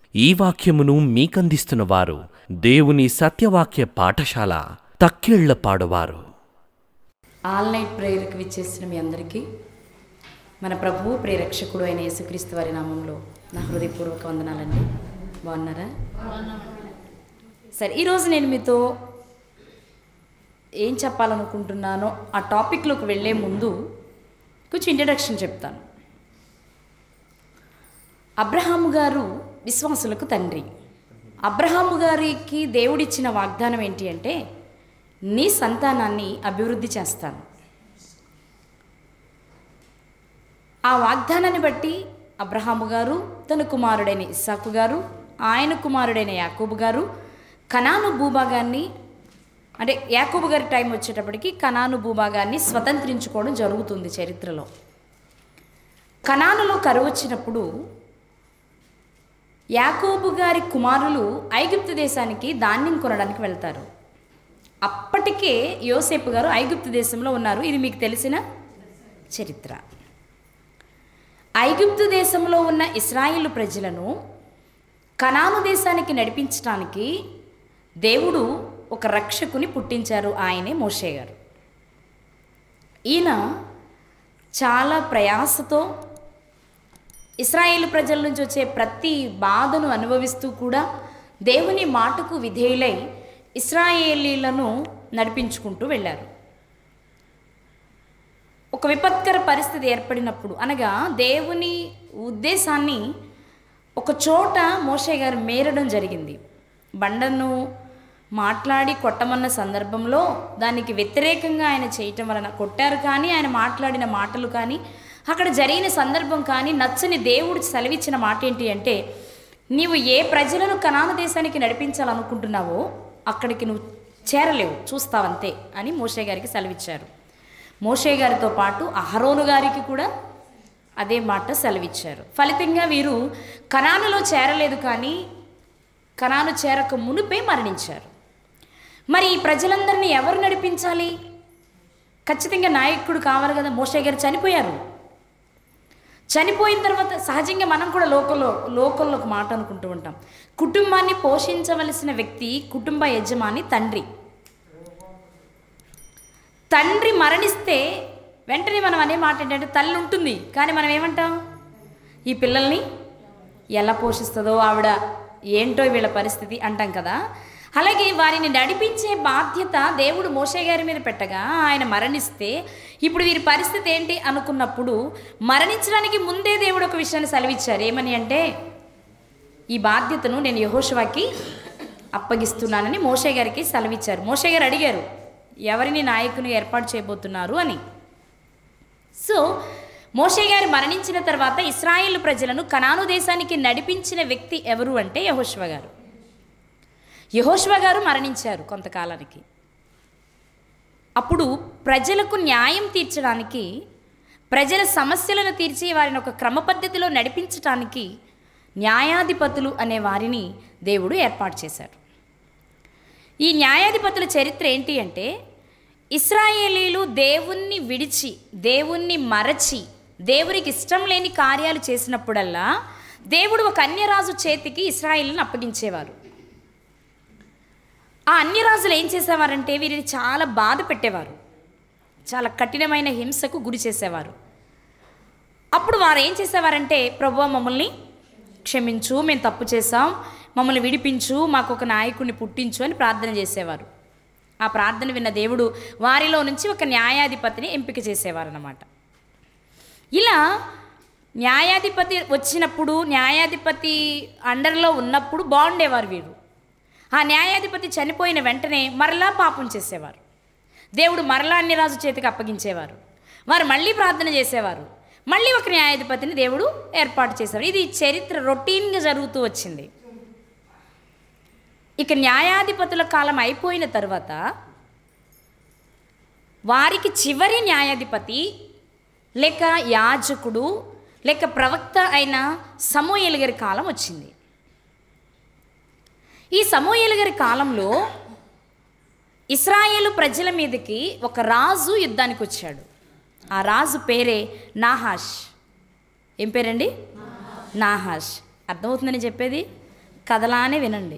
ఈ వాక్యమును మీకందిస్తున్న వారు దేవుని సత్యవాక్య పాఠశాల తక్కిళ్ల పాడువారు ఆల్ నైట్ ప్రేయర్కి విచ్చేసిన మీ అందరికీ మన ప్రభువు ప్రేరక్షకుడు అయిన యేసుక్రీస్తు వారి నామంలో నా హృదయపూర్వక వందనాలండి బాగున్నారా సరే ఈరోజు నేను మీతో ఏం చెప్పాలనుకుంటున్నానో ఆ టాపిక్లోకి వెళ్ళే ముందు కొంచెం ఇంట్రడక్షన్ చెప్తాను అబ్రహాము గారు విశ్వాసులకు తండ్రి అబ్రహాము గారికి దేవుడిచ్చిన వాగ్దానం ఏంటి అంటే నీ సంతానాన్ని అభివృద్ధి చేస్తాను ఆ వాగ్దానాన్ని బట్టి అబ్రహాము గారు తన కుమారుడైన ఇస్సాకు గారు ఆయన కుమారుడైన యాకూబు గారు కనాను భూభాగాన్ని అంటే యాకూబు గారి టైం వచ్చేటప్పటికి కనాను భూభాగాన్ని స్వతంత్రించుకోవడం జరుగుతుంది చరిత్రలో కనానులో కరువు వచ్చినప్పుడు యాకోబు గారి కుమారులు ఐగుప్తు దేశానికి ధాన్యం కొనడానికి వెళ్తారు అప్పటికే యోసేపు గారు ఐగుప్తు దేశంలో ఉన్నారు ఇది మీకు తెలిసిన చరిత్ర ఐగుప్తు దేశంలో ఉన్న ఇస్రాయిల్ ప్రజలను కనాను దేశానికి నడిపించడానికి దేవుడు ఒక రక్షకుని పుట్టించారు ఆయనే మోషే గారు ఈయన చాలా ప్రయాసతో ఇస్రాయేల్ ప్రజల నుంచి వచ్చే ప్రతి బాధను అనుభవిస్తూ కూడా దేవుని మాటకు విధేయులై ఇస్రాయేలీలను నడిపించుకుంటూ వెళ్ళారు ఒక విపత్కర పరిస్థితి ఏర్పడినప్పుడు అనగా దేవుని ఉద్దేశాన్ని ఒక చోట మోషే గారు మేరడం జరిగింది బండను మాట్లాడి కొట్టమన్న సందర్భంలో దానికి వ్యతిరేకంగా ఆయన చేయటం వలన కొట్టారు కానీ ఆయన మాట్లాడిన మాటలు కానీ అక్కడ జరిగిన సందర్భం కానీ నచ్చని దేవుడు సెలవిచ్చిన మాట ఏంటి అంటే నీవు ఏ ప్రజలను కనాన దేశానికి నడిపించాలనుకుంటున్నావో అక్కడికి నువ్వు చేరలేవు చూస్తావంతే అని మోషే గారికి సెలవిచ్చారు మోషే గారితో పాటు అహరోను గారికి కూడా అదే మాట సెలవిచ్చారు ఫలితంగా వీరు కనానులో చేరలేదు కానీ కనాను చేరక మునిపే మరణించారు మరి ఈ ప్రజలందరినీ ఎవరు నడిపించాలి ఖచ్చితంగా నాయకుడు కావాలి కదా మోషే గారు చనిపోయారు చనిపోయిన తర్వాత సహజంగా మనం కూడా లోకల్లో లోకల్లో ఒక మాట అనుకుంటూ ఉంటాం కుటుంబాన్ని పోషించవలసిన వ్యక్తి కుటుంబ యజమాని తండ్రి తండ్రి మరణిస్తే వెంటనే మనం అనే మాట ఏంటంటే తల్లి ఉంటుంది కానీ మనం ఏమంటాం ఈ పిల్లల్ని ఎలా పోషిస్తుందో ఆవిడ ఏంటో వీళ్ళ పరిస్థితి అంటాం కదా అలాగే వారిని నడిపించే బాధ్యత దేవుడు మోషే గారి మీద పెట్టగా ఆయన మరణిస్తే ఇప్పుడు వీరి పరిస్థితి ఏంటి అనుకున్నప్పుడు మరణించడానికి ముందే దేవుడు ఒక విషయాన్ని సెలవిచ్చారు ఏమని అంటే ఈ బాధ్యతను నేను యహోషవాకి అప్పగిస్తున్నానని మోషే గారికి సెలవిచ్చారు మోషే గారు అడిగారు ఎవరిని నాయకుని ఏర్పాటు చేయబోతున్నారు అని సో మోషే గారు మరణించిన తర్వాత ఇస్రాయేల్ ప్రజలను కనాను దేశానికి నడిపించిన వ్యక్తి ఎవరు అంటే యహోష్వ గారు యహోష్వ గారు మరణించారు కొంతకాలానికి అప్పుడు ప్రజలకు న్యాయం తీర్చడానికి ప్రజల సమస్యలను తీర్చి వారిని ఒక క్రమ పద్ధతిలో నడిపించటానికి న్యాయాధిపతులు అనే వారిని దేవుడు ఏర్పాటు చేశారు ఈ న్యాయాధిపతుల చరిత్ర ఏంటి అంటే ఇస్రాయేలీలు దేవుణ్ణి విడిచి దేవుణ్ణి మరచి దేవునికి ఇష్టం లేని కార్యాలు చేసినప్పుడల్లా దేవుడు ఒక అన్యరాజు చేతికి ఇస్రాయేల్ని అప్పగించేవారు ఆ అన్యరాజులు ఏం చేసేవారంటే వీరిని చాలా బాధ పెట్టేవారు చాలా కఠినమైన హింసకు గురి చేసేవారు అప్పుడు వారు ఏం చేసేవారంటే ప్రభు మమ్మల్ని క్షమించు మేము తప్పు చేసాం మమ్మల్ని విడిపించు మాకు ఒక నాయకుడిని పుట్టించు అని ప్రార్థన చేసేవారు ఆ ప్రార్థన విన్న దేవుడు వారిలో నుంచి ఒక న్యాయాధిపతిని ఎంపిక చేసేవారు అన్నమాట ఇలా న్యాయాధిపతి వచ్చినప్పుడు న్యాయాధిపతి అండర్లో ఉన్నప్పుడు బాగుండేవారు వీరు ఆ న్యాయాధిపతి చనిపోయిన వెంటనే మరలా పాపం చేసేవారు దేవుడు మరలా అన్ని రాజు చేతికి అప్పగించేవారు వారు మళ్ళీ ప్రార్థన చేసేవారు మళ్ళీ ఒక న్యాయాధిపతిని దేవుడు ఏర్పాటు చేశారు ఇది చరిత్ర రొటీన్గా జరుగుతూ వచ్చింది ఇక న్యాయాధిపతుల కాలం అయిపోయిన తర్వాత వారికి చివరి న్యాయాధిపతి లేక యాజకుడు లేక ప్రవక్త అయిన సమూయేలు గారి కాలం వచ్చింది ఈ సమూయేలు గారి కాలంలో ఇస్రాయేలు ప్రజల మీదకి ఒక రాజు యుద్ధానికి వచ్చాడు ఆ రాజు పేరే నాహాష్ ఏం పేరండి నాహాష్ అర్థమవుతుందని చెప్పేది కథలానే వినండి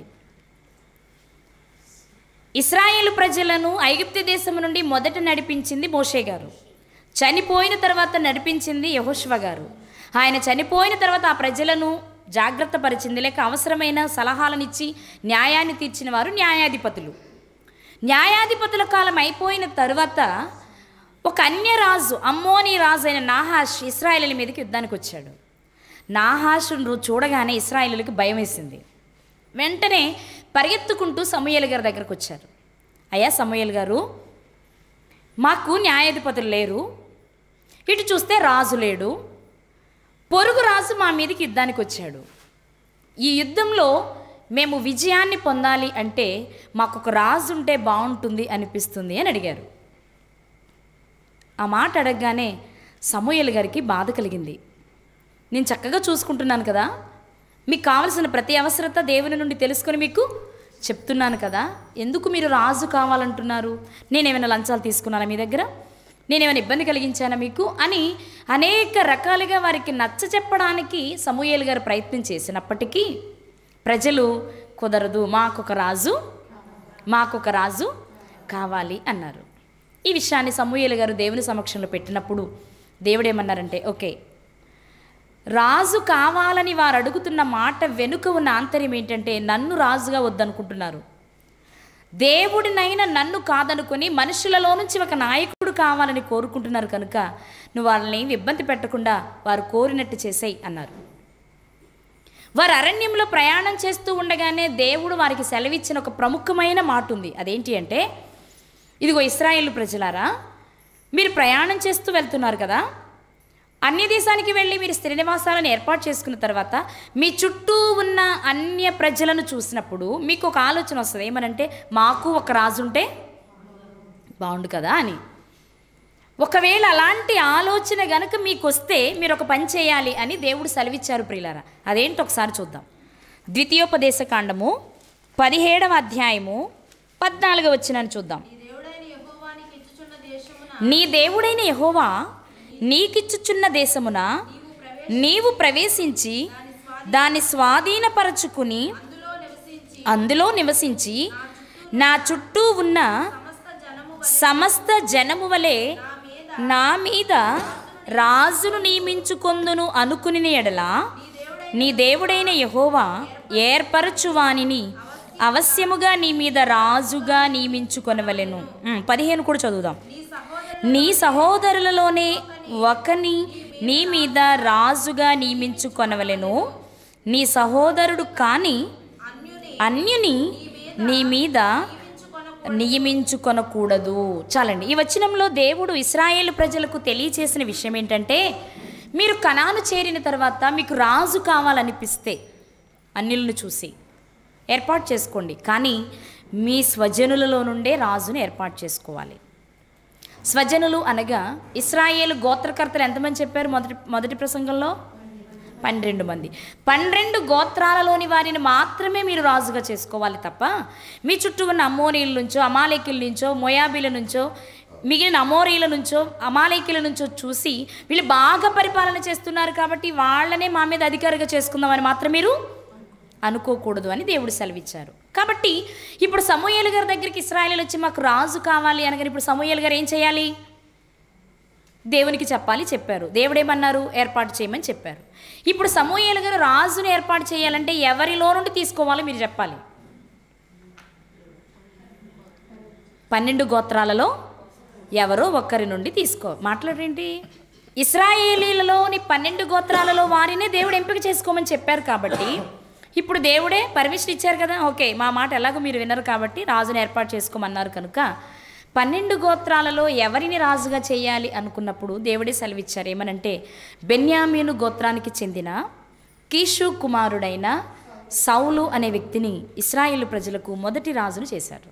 ఇస్రాయేలు ప్రజలను ఐగుప్తు దేశం నుండి మొదట నడిపించింది మోషే గారు చనిపోయిన తర్వాత నడిపించింది యహోష్వ గారు ఆయన చనిపోయిన తర్వాత ఆ ప్రజలను జాగ్రత్త పరిచింది లేక అవసరమైన సలహాలనిచ్చి న్యాయాన్ని తీర్చిన వారు న్యాయాధిపతులు న్యాయాధిపతుల కాలం అయిపోయిన తర్వాత ఒక అన్యరాజు అమ్మోని రాజు అయిన నాహాష్ ఇస్రాయేలీల మీదకి యుద్ధానికి వచ్చాడు నాహాషును చూడగానే ఇస్రాయేలీలకు భయం వేసింది వెంటనే పరిగెత్తుకుంటూ సమూయేలు గారి దగ్గరకు వచ్చారు అయ్యా సమూయేలు గారు మాకు న్యాయాధిపతులు లేరు ఇటు చూస్తే రాజు లేడు పొరుగు రాజు మా మీదకి యుద్ధానికి వచ్చాడు ఈ యుద్ధంలో మేము విజయాన్ని పొందాలి అంటే మాకు ఒక రాజు ఉంటే బాగుంటుంది అనిపిస్తుంది అని అడిగారు ఆ మాట అడగగానే సమూయలు గారికి బాధ కలిగింది నేను చక్కగా చూసుకుంటున్నాను కదా మీకు కావలసిన ప్రతి అవసరత దేవుని నుండి తెలుసుకొని మీకు చెప్తున్నాను కదా ఎందుకు మీరు రాజు కావాలంటున్నారు నేనేమైనా లంచాలు తీసుకున్నానా మీ దగ్గర నేనేమైనా ఇబ్బంది కలిగించానా మీకు అని అనేక రకాలుగా వారికి నచ్చ చెప్పడానికి సమూయేలు గారు ప్రయత్నం చేసినప్పటికీ ప్రజలు కుదరదు మాకొక రాజు మాకొక రాజు కావాలి అన్నారు ఈ విషయాన్ని సమూయేలు గారు దేవుని సమక్షంలో పెట్టినప్పుడు దేవుడు ఏమన్నారంటే ఓకే రాజు కావాలని వారు అడుగుతున్న మాట వెనుక ఉన్న ఆంతర్యం ఏంటంటే నన్ను రాజుగా వద్దనుకుంటున్నారు దేవుడినైనా నన్ను కాదనుకొని మనుషులలో నుంచి ఒక నాయకుడు కావాలని కోరుకుంటున్నారు కనుక నువ్వు వాళ్ళని ఇబ్బంది పెట్టకుండా వారు కోరినట్టు చేసేయి అన్నారు వారు అరణ్యంలో ప్రయాణం చేస్తూ ఉండగానే దేవుడు వారికి సెలవిచ్చిన ఒక ప్రముఖమైన మాట ఉంది అదేంటి అంటే ఇదిగో ఇస్రాయేల్ ప్రజలారా మీరు ప్రయాణం చేస్తూ వెళ్తున్నారు కదా అన్య దేశానికి వెళ్ళి మీరు స్థిర నివాసాలను ఏర్పాటు చేసుకున్న తర్వాత మీ చుట్టూ ఉన్న అన్య ప్రజలను చూసినప్పుడు మీకు ఒక ఆలోచన వస్తుంది ఏమనంటే మాకు ఒక రాజు ఉంటే బాగుండు కదా అని ఒకవేళ అలాంటి ఆలోచన గనుక మీకు వస్తే మీరు ఒక పని చేయాలి అని దేవుడు సెలవిచ్చారు ప్రియులారా అదేంటి ఒకసారి చూద్దాం ద్వితీయోపదేశ కాండము పదిహేడవ అధ్యాయము పద్నాలుగు వచ్చినని చూద్దాం నీ దేవుడైన యహోవా నీకిచ్చుచున్న దేశమున నీవు ప్రవేశించి దాన్ని స్వాధీనపరచుకుని అందులో నివసించి నా చుట్టూ ఉన్న సమస్త జనము వలె నా మీద రాజును నియమించుకొందును అనుకుని ఎడల నీ దేవుడైన యహోవా ఏర్పరచువానిని అవశ్యముగా నీ మీద రాజుగా నియమించుకొనవలెను ఉమ్, పదిహేను కూడా చదువుదాం నీ సహోదరులలోనే ఒకని నీ మీద రాజుగా నియమించుకొనవలెను నీ సహోదరుడు కాని అన్యుని నీ మీద నియమించుకొనకూడదు చాలండి ఈ వచనంలో దేవుడు ఇస్రాయేల్ ప్రజలకు తెలియచేసిన విషయం ఏంటంటే మీరు కణాను చేరిన తర్వాత మీకు రాజు కావాలనిపిస్తే అన్యులను చూసి ఏర్పాటు చేసుకోండి కానీ మీ స్వజనులలో నుండే రాజును ఏర్పాటు చేసుకోవాలి స్వజనులు అనగా ఇస్రాయేలు గోత్రకర్తలు ఎంతమంది చెప్పారు మొదటి మొదటి ప్రసంగంలో పన్నెండు మంది పన్నెండు గోత్రాలలోని వారిని మాత్రమే మీరు రాజుగా చేసుకోవాలి తప్ప మీ చుట్టూ ఉన్న అమ్మోనీల నుంచో అమాలేకుల నుంచో మొయాబీల నుంచో మిగిలిన అమోరీల నుంచో అమాలేకుల నుంచో చూసి వీళ్ళు బాగా పరిపాలన చేస్తున్నారు కాబట్టి వాళ్ళనే మా మీద అధికారిగా చేసుకుందామని మాత్రం మీరు అనుకోకూడదు అని దేవుడు సెలవిచ్చారు కాబట్టి ఇప్పుడు సమూయేలు గారి దగ్గరికి ఇస్రాయలు వచ్చి మాకు రాజు కావాలి అనగానే ఇప్పుడు సమూయేలు గారు ఏం చేయాలి దేవునికి చెప్పాలి చెప్పారు దేవుడేమన్నారు ఏర్పాటు చేయమని చెప్పారు ఇప్పుడు సమూయేలు గారు రాజును ఏర్పాటు చేయాలంటే ఎవరిలో నుండి తీసుకోవాలో మీరు చెప్పాలి పన్నెండు గోత్రాలలో ఎవరో ఒక్కరి నుండి తీసుకో మాట్లాడేంటి ఇస్రాయేలీలలోని పన్నెండు గోత్రాలలో వారినే దేవుడు ఎంపిక చేసుకోమని చెప్పారు కాబట్టి ఇప్పుడు దేవుడే పర్మిషన్ ఇచ్చారు కదా ఓకే మా మాట ఎలాగో మీరు వినరు కాబట్టి రాజును ఏర్పాటు చేసుకోమన్నారు కనుక పన్నెండు గోత్రాలలో ఎవరిని రాజుగా చేయాలి అనుకున్నప్పుడు దేవుడే సెలవిచ్చారు ఏమనంటే బెన్యామీను గోత్రానికి చెందిన కీషు కుమారుడైన సౌలు అనే వ్యక్తిని ఇస్రాయేల్ ప్రజలకు మొదటి రాజును చేశారు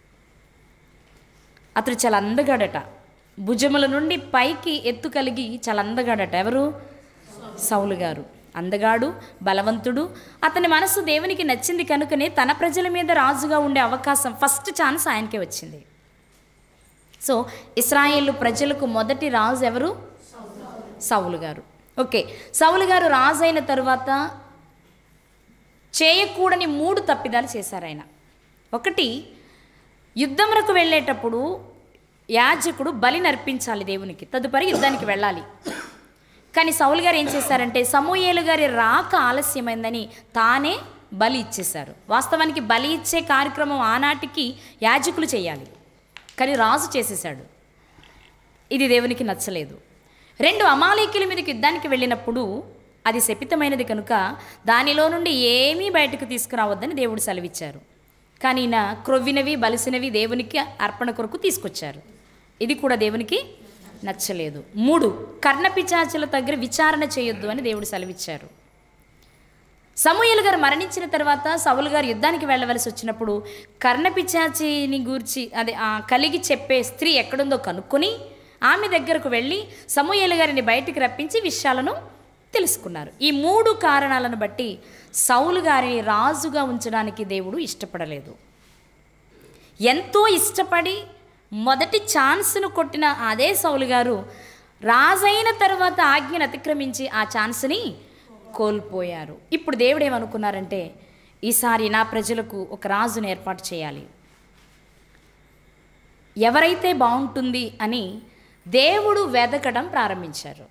అతడు చాలా అందగాడట భుజముల నుండి పైకి ఎత్తు కలిగి చాలా అందగాడట ఎవరు సౌలు గారు అందగాడు బలవంతుడు అతని మనసు దేవునికి నచ్చింది కనుకనే తన ప్రజల మీద రాజుగా ఉండే అవకాశం ఫస్ట్ ఛాన్స్ ఆయనకే వచ్చింది సో ఇస్రాయేల్ ప్రజలకు మొదటి రాజు ఎవరు సౌలు గారు ఓకే సౌలు గారు రాజు అయిన తరువాత చేయకూడని మూడు తప్పిదాలు చేశారు ఆయన ఒకటి యుద్ధములకు వెళ్ళేటప్పుడు యాజకుడు బలి నర్పించాలి దేవునికి తదుపరి యుద్ధానికి వెళ్ళాలి కానీ సౌలు గారు ఏం చేశారంటే సమూయేలు గారి రాక ఆలస్యమైందని తానే బలి ఇచ్చేశారు వాస్తవానికి బలి ఇచ్చే కార్యక్రమం ఆనాటికి యాజకులు చేయాలి కానీ రాజు చేసేశాడు ఇది దేవునికి నచ్చలేదు రెండు అమాలేకుల మీదకి యుద్ధానికి వెళ్ళినప్పుడు అది శపితమైనది కనుక దానిలో నుండి ఏమీ బయటకు తీసుకురావద్దని దేవుడు సెలవిచ్చారు కానీ ఈయన క్రొవ్వినవి బలిసినవి దేవునికి అర్పణ కొరకు తీసుకొచ్చారు ఇది కూడా దేవునికి నచ్చలేదు మూడు కర్ణపిచాచుల దగ్గర విచారణ చేయొద్దు అని దేవుడు సెలవిచ్చారు సమూహలు గారు మరణించిన తర్వాత సౌలు గారు యుద్ధానికి వెళ్ళవలసి వచ్చినప్పుడు కర్ణపిచాచిని గూర్చి అదే ఆ కలిగి చెప్పే స్త్రీ ఎక్కడుందో కనుక్కొని ఆమె దగ్గరకు వెళ్ళి సమూహలు గారిని బయటికి రప్పించి విషయాలను తెలుసుకున్నారు ఈ మూడు కారణాలను బట్టి సౌలు గారిని రాజుగా ఉంచడానికి దేవుడు ఇష్టపడలేదు ఎంతో ఇష్టపడి మొదటి ఛాన్స్ను కొట్టిన అదే సౌలు గారు రాజైన తర్వాత ఆజ్ఞను అతిక్రమించి ఆ ఛాన్స్ని కోల్పోయారు ఇప్పుడు దేవుడు ఏమనుకున్నారంటే ఈసారి నా ప్రజలకు ఒక రాజును ఏర్పాటు చేయాలి ఎవరైతే బాగుంటుంది అని దేవుడు వెదకడం ప్రారంభించారు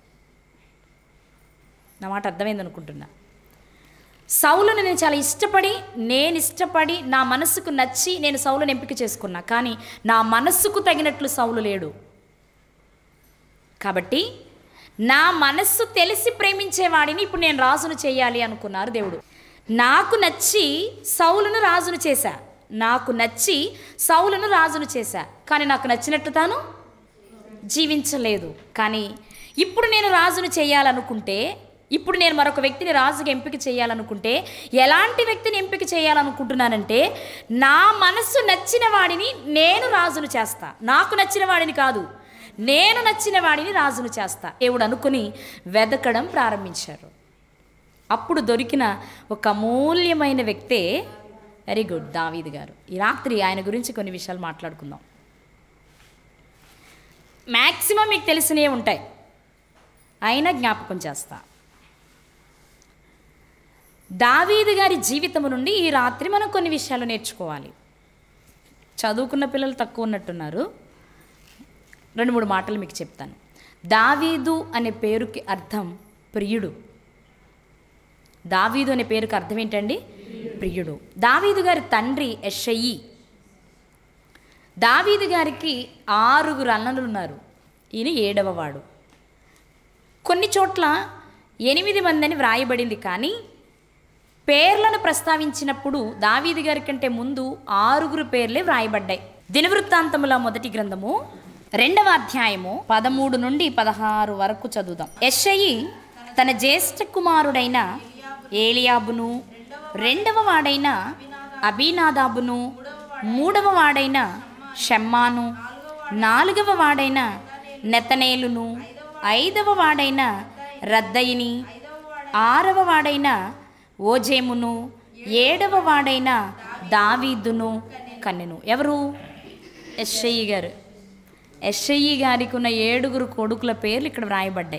నా మాట అర్థమైంది అనుకుంటున్నా సౌలుని నేను చాలా ఇష్టపడి నేను ఇష్టపడి నా మనసుకు నచ్చి నేను సౌలుని ఎంపిక చేసుకున్నా కానీ నా మనస్సుకు తగినట్లు సౌలు లేడు కాబట్టి నా మనస్సు తెలిసి ప్రేమించేవాడిని ఇప్పుడు నేను రాజును చేయాలి అనుకున్నారు దేవుడు నాకు నచ్చి సౌలును రాజును చేశా నాకు నచ్చి సౌలును రాజును చేశా కానీ నాకు నచ్చినట్టు తాను జీవించలేదు కానీ ఇప్పుడు నేను రాజును చేయాలనుకుంటే ఇప్పుడు నేను మరొక వ్యక్తిని రాజుగా ఎంపిక చేయాలనుకుంటే ఎలాంటి వ్యక్తిని ఎంపిక చేయాలనుకుంటున్నానంటే నా మనస్సు నచ్చిన వాడిని నేను రాజును చేస్తా నాకు నచ్చిన వాడిని కాదు నేను నచ్చిన వాడిని రాజును చేస్తా దేవుడు అనుకుని వెదకడం ప్రారంభించారు అప్పుడు దొరికిన ఒక అమూల్యమైన వ్యక్తే వెరీ గుడ్ దావీద్ గారు ఈ రాత్రి ఆయన గురించి కొన్ని విషయాలు మాట్లాడుకుందాం మ్యాక్సిమం మీకు తెలిసినవి ఉంటాయి అయినా జ్ఞాపకం చేస్తా దావీదు గారి జీవితము నుండి ఈ రాత్రి మనం కొన్ని విషయాలు నేర్చుకోవాలి చదువుకున్న పిల్లలు తక్కువ ఉన్నట్టున్నారు రెండు మూడు మాటలు మీకు చెప్తాను దావీదు అనే పేరుకి అర్థం ప్రియుడు దావీదు అనే పేరుకి అర్థం ఏంటండి ప్రియుడు దావీదు గారి తండ్రి ఎషయి దావీదు గారికి ఆరుగురు అన్నలు ఉన్నారు ఈయన ఏడవవాడు కొన్ని చోట్ల ఎనిమిది మంది అని వ్రాయబడింది కానీ పేర్లను ప్రస్తావించినప్పుడు దావీదు గారి కంటే ముందు ఆరుగురు పేర్లే వ్రాయబడ్డాయి దినవృత్తాంతముల మొదటి గ్రంథము రెండవ అధ్యాయము పదమూడు నుండి పదహారు వరకు చదువుదాం యెషయి తన జ్యేష్ఠ కుమారుడైన ఏలియాబును రెండవ వాడైన అబీనాదాబును మూడవ వాడైన షమ్మాను నాలుగవ వాడైన నెతనేలును ఐదవ వాడైన రద్దయిని ఆరవ వాడైన ఓజేమును ఏడవ వాడైన దావీదును కన్నెను ఎవరు ఎస్ఐ గారు ఎస్ఐ గారికి ఉన్న ఏడుగురు కొడుకుల పేర్లు ఇక్కడ వ్రాయబడ్డాయి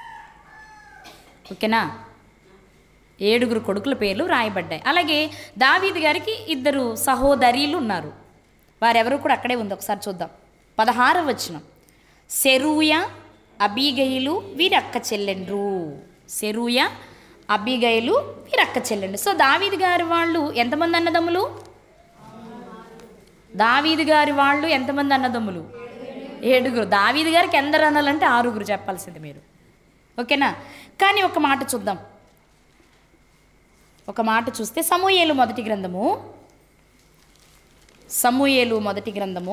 ఓకేనా ఏడుగురు కొడుకుల పేర్లు రాయబడ్డాయి అలాగే దావీద్ గారికి ఇద్దరు సహోదరీలు ఉన్నారు వారెవరు కూడా అక్కడే ఉంది ఒకసారి చూద్దాం పదహారు వచనం సెరూయ అబీగయిలు వీరి అక్క చెల్లెండ్రు సెరూయ అబీగయిలు వీరి అక్క చెల్లెండ్రు సో దావీద్ గారి వాళ్ళు ఎంతమంది అన్నదమ్ములు దావీద్ గారి వాళ్ళు ఎంతమంది అన్నదమ్ములు ఏడుగురు దావీద్ గారికి ఎందరు అనాలంటే ఆరుగురు చెప్పాల్సింది మీరు ఓకేనా కానీ ఒక మాట చూద్దాం ఒక మాట చూస్తే సమూయేలు మొదటి గ్రంథము సమూయేలు మొదటి గ్రంథము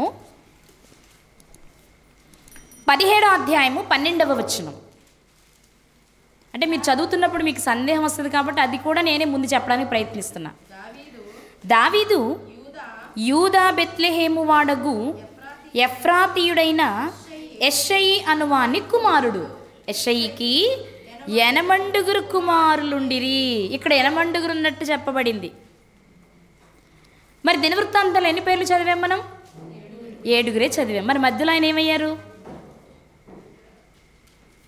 పదిహేడో అధ్యాయము పన్నెండవ వచనం అంటే మీరు చదువుతున్నప్పుడు మీకు సందేహం వస్తుంది కాబట్టి అది కూడా నేనే ముందు చెప్పడానికి ప్రయత్నిస్తున్నా దావీదు యూదా బెత్లెహేము వాడగు ఎఫ్రాతీయుడైన ఎషయి అనువాని కుమారుడు ఎషయికి ఎనమండుగురు కుమారులుండిరి ఇక్కడ ఎనమండుగురు ఉన్నట్టు చెప్పబడింది మరి దినవృత్తాంతాలు ఎన్ని పేర్లు చదివాం మనం ఏడుగురే చదివాం మరి మధ్యలో ఆయన ఏమయ్యారు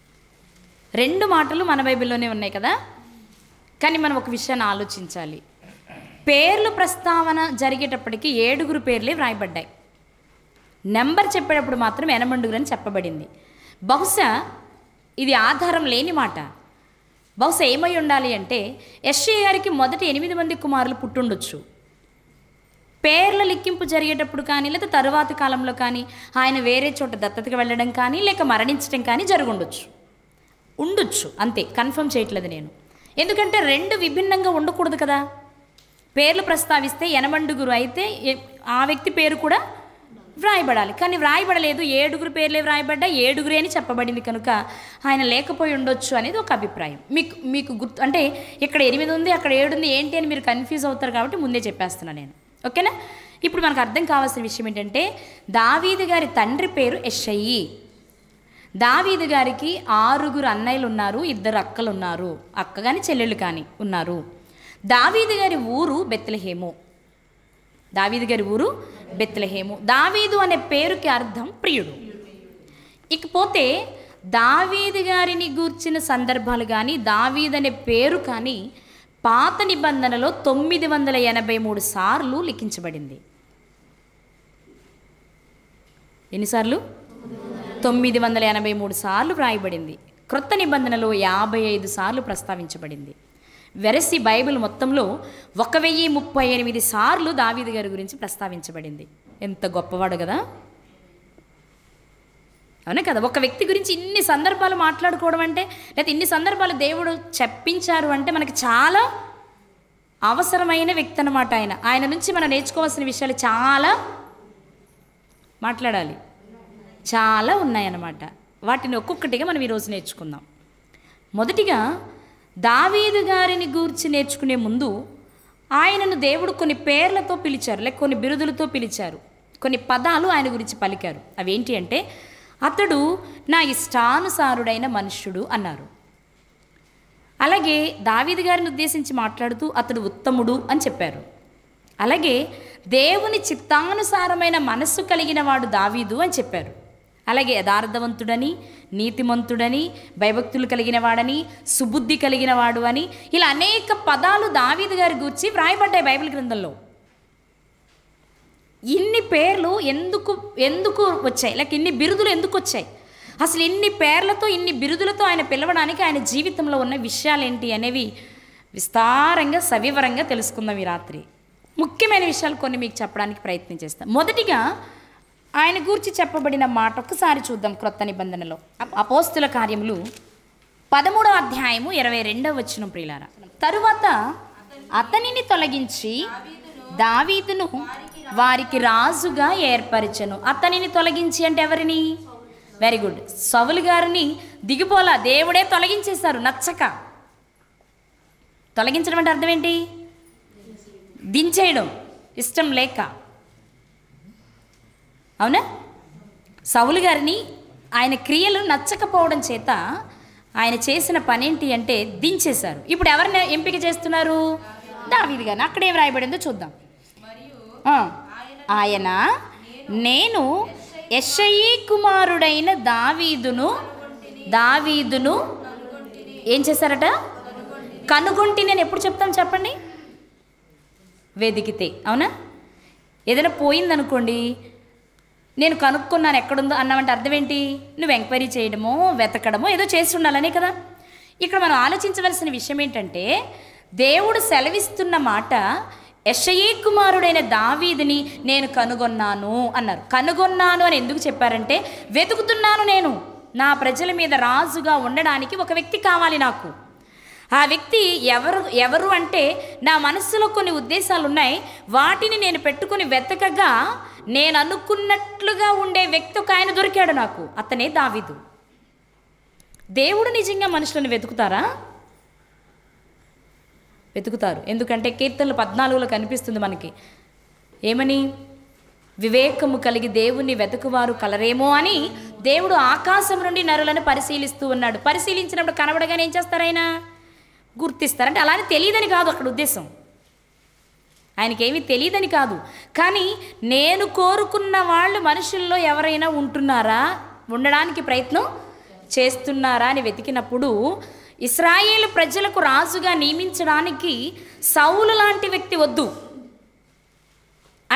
రెండు మాటలు మన బైబిల్లోనే ఉన్నాయి కదా కానీ మనం ఒక విషయాన్ని ఆలోచించాలి పేర్లు ప్రస్తావన జరిగేటప్పటికి ఏడుగురు పేర్లే వ్రాయబడ్డాయి నెంబర్ చెప్పేటప్పుడు మాత్రం ఎనమండుగురు అని చెప్పబడింది బహుశా ఇది ఆధారం లేని మాట బహుశా ఏమై ఉండాలి అంటే ఎస్ఏ గారికి మొదటి ఎనిమిది మంది కుమారులు పుట్టుండొచ్చు పేర్ల లిక్కింపు జరిగేటప్పుడు కానీ లేదా తరువాతి కాలంలో కానీ ఆయన వేరే చోట దత్తతకి వెళ్ళడం కానీ లేక మరణించడం కానీ జరుగుండొచ్చు ఉండొచ్చు అంతే కన్ఫర్మ్ చేయట్లేదు నేను ఎందుకంటే రెండు విభిన్నంగా ఉండకూడదు కదా పేర్లు ప్రస్తావిస్తే ఎనమండుగురు అయితే ఎ- ఆ వ్యక్తి పేరు కూడా వ్రాయబడాలి కానీ వ్రాయబడలేదు ఏడుగురు పేర్లే వ్రాయబడ్డా ఏడుగురే అని చెప్పబడింది కనుక ఆయన లేకపోయి ఉండొచ్చు అనేది ఒక అభిప్రాయం మీకు మీకు గుర్తు అంటే ఇక్కడ ఎనిమిది ఉంది అక్కడ ఏడు ఉంది ఏంటి అని మీరు కన్ఫ్యూజ్ అవుతారు కాబట్టి ముందే చెప్పేస్తున్నాను నేను ఓకేనా ఇప్పుడు మనకు అర్థం కావాల్సిన విషయం ఏంటంటే దావీదు గారి తండ్రి పేరు ఎస్ఐయి దావీదు గారికి ఆరుగురు అన్నయ్యలు ఉన్నారు ఇద్దరు అక్కలు ఉన్నారు అక్క కానీ చెల్లెళ్ళు కానీ ఉన్నారు దావీదు గారి ఊరు బెత్లహేము దావీదు గారి ఊరు బెత్లహేము దావీదు అనే పేరుకి అర్థం ప్రియుడు ఇకపోతే దావీదు గారిని గూర్చిన సందర్భాలు కానీ దావీద్ అనే పేరు కానీ పాత నిబంధనలో తొమ్మిది వందల ఎనభై మూడు సార్లు లిఖించబడింది ఎన్నిసార్లు తొమ్మిది వందల ఎనభై మూడు సార్లు వ్రాయబడింది క్రొత్త నిబంధనలో యాభై ఐదు సార్లు ప్రస్తావించబడింది వెరసి బైబిల్ మొత్తంలో ఒక వెయ్యి ముప్పై ఎనిమిది సార్లు దావీదు గారి గురించి ప్రస్తావించబడింది ఎంత గొప్పవాడు కదా అవునా కదా ఒక వ్యక్తి గురించి ఇన్ని సందర్భాలు మాట్లాడుకోవడం అంటే లేదా ఇన్ని సందర్భాలు దేవుడు చెప్పించారు అంటే మనకి చాలా అవసరమైన వ్యక్తి అన్నమాట ఆయన ఆయన నుంచి మనం నేర్చుకోవాల్సిన విషయాలు చాలా మాట్లాడాలి చాలా ఉన్నాయన్నమాట వాటిని ఒక్కొక్కటిగా మనం ఈరోజు నేర్చుకుందాం మొదటిగా దావీదు గారిని గూర్చి నేర్చుకునే ముందు ఆయనను దేవుడు కొన్ని పేర్లతో పిలిచారు లేక కొన్ని బిరుదులతో పిలిచారు కొన్ని పదాలు ఆయన గురించి పలికారు అవేంటి అంటే అతడు నా ఇష్టానుసారుడైన మనుష్యుడు అన్నారు అలాగే దావీదు గారిని ఉద్దేశించి మాట్లాడుతూ అతడు ఉత్తముడు అని చెప్పారు అలాగే దేవుని చిత్తానుసారమైన మనస్సు కలిగిన వాడు దావీదు అని చెప్పారు అలాగే యథార్థవంతుడని నీతిమంతుడని భయభక్తులు కలిగిన వాడని సుబుద్ధి కలిగిన వాడు అని ఇలా అనేక పదాలు దావీదు గారి గూర్చి వ్రాయబడ్డాయి బైబిల్ గ్రంథంలో ఇన్ని పేర్లు ఎందుకు ఎందుకు వచ్చాయి లేక ఇన్ని బిరుదులు ఎందుకు వచ్చాయి అసలు ఇన్ని పేర్లతో ఇన్ని బిరుదులతో ఆయన పిలవడానికి ఆయన జీవితంలో ఉన్న విషయాలు ఏంటి అనేవి విస్తారంగా సవివరంగా తెలుసుకుందాం ఈ రాత్రి ముఖ్యమైన విషయాలు కొన్ని మీకు చెప్పడానికి ప్రయత్నం చేస్తాం మొదటిగా ఆయన గురించి చెప్పబడిన మాట ఒక్కసారి చూద్దాం క్రొత్త నిబంధనలో అప- అపోస్తుల కార్యములు పదమూడవ అధ్యాయము ఇరవై రెండవ వచ్చిన ప్రియులార తరువాత అతనిని తొలగించి దావీదును వారికి రాజుగా ఏర్పరిచెను అతనిని తొలగించి అంటే ఎవరిని వెరీ గుడ్ సవులు గారిని దిగిపోలా దేవుడే తొలగించేశారు నచ్చక తొలగించడం అంటే అర్థం ఏంటి దించేయడం ఇష్టం లేక అవునా సౌలు గారిని ఆయన క్రియలు నచ్చకపోవడం చేత ఆయన చేసిన పనేంటి అంటే దించేశారు ఇప్పుడు ఎవరిని ఎంపిక చేస్తున్నారు దావీది గారిని అక్కడే వ్రాయబడిందో చూద్దాం ఆ, ఆయన నేను యెషయి కుమారుడైన దావీదును దావీదును ఏం చేశారట కనుగొంటి నేను ఎప్పుడు చెప్తాను చెప్పండి వెదికితే అవునా ఏదైనా పోయిందనుకోండి నేను కనుక్కున్నాను ఎక్కడుందో అన్నామంటే అర్థం ఏంటి నువ్వు ఎంక్వైరీ చేయడమో వెతకడమో ఏదో చేసి ఉండాలనే కదా ఇక్కడ మనం ఆలోచించవలసిన విషయం ఏంటంటే దేవుడు సెలవిస్తున్న మాట యషయే కుమారుడైన దావీదిని నేను కనుగొన్నాను అన్నారు కనుగొన్నాను అని ఎందుకు చెప్పారంటే వెతుకుతున్నాను నేను నా ప్రజల మీద రాజుగా ఉండడానికి ఒక వ్యక్తి కావాలి నాకు ఆ వ్యక్తి ఎవరు ఎవరు అంటే నా మనస్సులో కొన్ని ఉద్దేశాలు ఉన్నాయి వాటిని నేను పెట్టుకుని వెతకగా నేను అనుకున్నట్లుగా ఉండే వ్యక్తి ఒక ఆయన దొరికాడు నాకు అతనే దావీదు దేవుడు నిజంగా మనుషులను వెతుకుతారా వెతుకుతారు ఎందుకంటే కీర్తనలు పద్నాలుగులో కనిపిస్తుంది మనకి ఏమని వివేకము కలిగి దేవుణ్ణి వెతుకువారు కలరేమో అని దేవుడు ఆకాశం నుండి నరులను పరిశీలిస్తూ ఉన్నాడు పరిశీలించినప్పుడు కనబడగానే ఏం చేస్తారాయన గుర్తిస్తారు అంటే అలానే తెలియదని కాదు అక్కడ ఉద్దేశం ఆయనకేమీ తెలియదని కాదు కానీ నేను కోరుకున్న వాళ్ళు మనుషుల్లో ఎవరైనా ఉంటున్నారా ఉండడానికి ప్రయత్నం చేస్తున్నారా అని వెతికినప్పుడు ఇస్రాయేలు ప్రజలకు రాజుగా నియమించడానికి సౌలు లాంటి వ్యక్తి వద్దు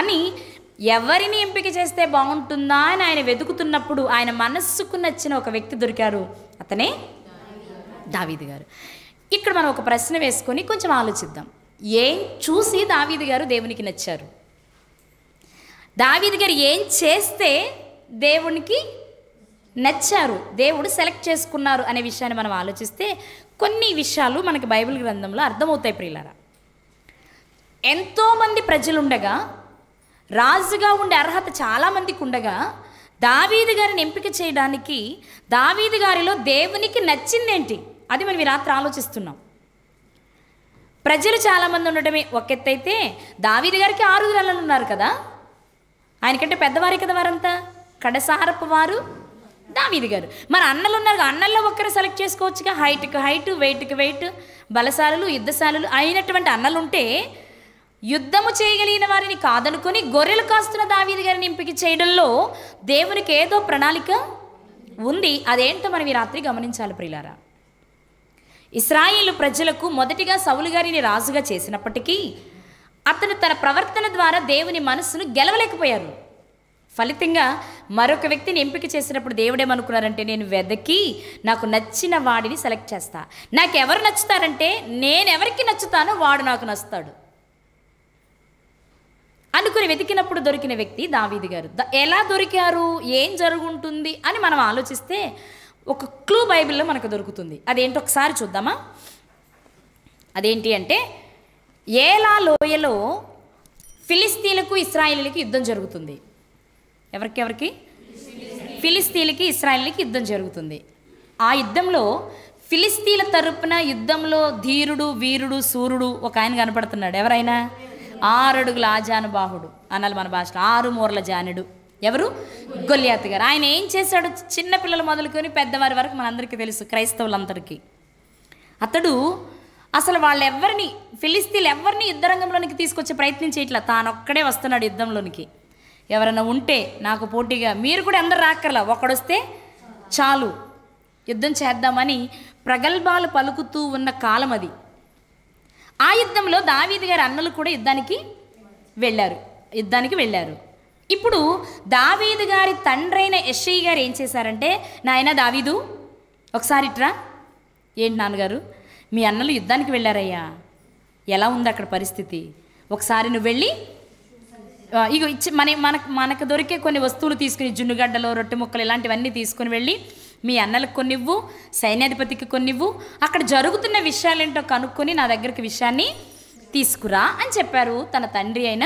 కానీ ఎవరిని ఎంపిక చేస్తే బాగుంటుందా అని ఆయన వెతుకుతున్నప్పుడు ఆయన మనస్సుకు నచ్చిన ఒక వ్యక్తి దొరికారు అతనే దావీదు గారు ఇక్కడ మనం ఒక ప్రశ్న వేసుకొని కొంచెం ఆలోచిద్దాం ఏం చూసి దావీదు గారు దేవునికి నచ్చారు దావీదు గారు ఏం చేస్తే దేవునికి నచ్చారు దేవుడు సెలెక్ట్ చేసుకున్నారు అనే విషయాన్ని మనం ఆలోచిస్తే కొన్ని విషయాలు మనకి బైబిల్ గ్రంథంలో అర్థమవుతాయి ప్రియులారా ఎంతోమంది ప్రజలుండగా రాజుగా ఉండే అర్హత చాలామందికి ఉండగా దావీదు గారిని ఎంపిక చేయడానికి దావీదు గారిలో దేవునికి నచ్చిందేంటి అది మనం ఈ రాత్రి ఆలోచిస్తున్నాం ప్రజలు చాలామంది ఉండటమే ఒక ఎత్తు అయితే దావీదు గారికి ఆరుగురు అన్నలు ఉన్నారు కదా ఆయనకంటే పెద్దవారే కదా వారంతా కడసారపు వారు దావీదు గారు మరి అన్నలు ఉన్నారు కదా, అన్నల్లో ఒక్కరు సెలెక్ట్ చేసుకోవచ్చుగా హైట్కి హైట్ వెయిట్కి వెయిట్ బలశాలలు యుద్ధశాలలు అయినటువంటి అన్నలు ఉంటే యుద్ధము చేయగలిగిన వారిని కాదనుకొని గొర్రెలు కాస్తున్న దావీదు గారిని ఎంపిక చేయడంలో దేవునికి ఏదో ప్రణాళిక ఉంది అదేంటో మనం ఈ రాత్రి గమనించాలి ప్రియులారా ఇస్రాయేలు ప్రజలకు మొదటిగా సౌలు గారిని రాజుగా చేసినప్పటికీ అతను తన ప్రవర్తన ద్వారా దేవుని మనస్సును గెలవలేకపోయారు ఫలితంగా మరొక వ్యక్తిని ఎంపిక చేసినప్పుడు దేవుడేమనుకున్నారంటే నేను వెదకి నాకు నచ్చిన వాడిని సెలెక్ట్ చేస్తా నాకు ఎవరు నచ్చుతారంటే నేను ఎవరికి నచ్చుతానో వాడు నాకు నచ్చుతాడు అనుకుని వెతికినప్పుడు దొరికిన వ్యక్తి దావీది గారు ద- ఎలా దొరికారు ఏం జరుగుంటుంది అని మనం ఆలోచిస్తే ఒక క్లూ బైబిల్లో మనకు దొరుకుతుంది అదేంటో ఒకసారి చూద్దామా అదేంటి అంటే ఏలా లోయలో ఫిలిస్తీన్లకు ఇస్రాయేలీలకి యుద్ధం జరుగుతుంది ఎవరికెవరికి ఫిలిస్తీన్లకి ఇస్రాయేలీలకి యుద్ధం జరుగుతుంది ఆ యుద్ధంలో ఫిలిస్తీన్ల తరపున యుద్ధంలో ధీరుడు వీరుడు సూర్యుడు ఒక ఆయన కనపడుతున్నాడు ఎవరైనా ఆరడుగుల ఆజానుబాహుడు అనాలి మన భాషలో ఆరు మూరల జానుడు ఎవరు గొల్యాత్ గారు ఆయన ఏం చేశాడు చిన్న పిల్లలు మొదలుకొని పెద్దవారి వరకు మనందరికీ తెలుసు క్రైస్తవులందరికీ అతడు అసలు వాళ్ళెవ్వరిని ఫిలిస్తీన్లు ఎవరిని యుద్ధరంగంలోనికి తీసుకొచ్చే ప్రయత్నం చేయట్లా తానొక్కడే వస్తున్నాడు యుద్ధంలోనికి ఎవరైనా ఉంటే నాకు పోటీగా మీరు కూడా అందరు రాక్కర్లా ఒకడొస్తే చాలు యుద్ధం చేద్దామని ప్రగల్భాలు పలుకుతూ ఉన్న కాలం అది ఆ యుద్ధంలో దావీదు గారి అన్నలు కూడా యుద్ధానికి వెళ్ళారు యుద్ధానికి వెళ్ళారు ఇప్పుడు దావీదు గారి తండ్రైన యశ్ఐ గారు ఏం చేశారంటే నాయన దావీదు ఒకసారి ఇట్రా ఏంటి నాన్నగారు మీ అన్నలు యుద్ధానికి వెళ్ళారయ్యా ఎలా ఉంది అక్కడ పరిస్థితి ఒకసారి నువ్వు వెళ్ళి ఆ, ఇగో ఇచ్చి మన మనకు మనకు దొరికే కొన్ని వస్తువులు తీసుకుని జున్నుగడ్డలు రొట్టె ముక్కలు ఇలాంటివన్నీ తీసుకుని వెళ్ళి మీ అన్నలకు కొన్నివ్వు సైన్యాధిపతికి కొన్నివ్వు అక్కడ జరుగుతున్న విషయాలేంటో కనుక్కొని నా దగ్గరికి విషయాన్ని తీసుకురా అని చెప్పారు తన తండ్రి అయిన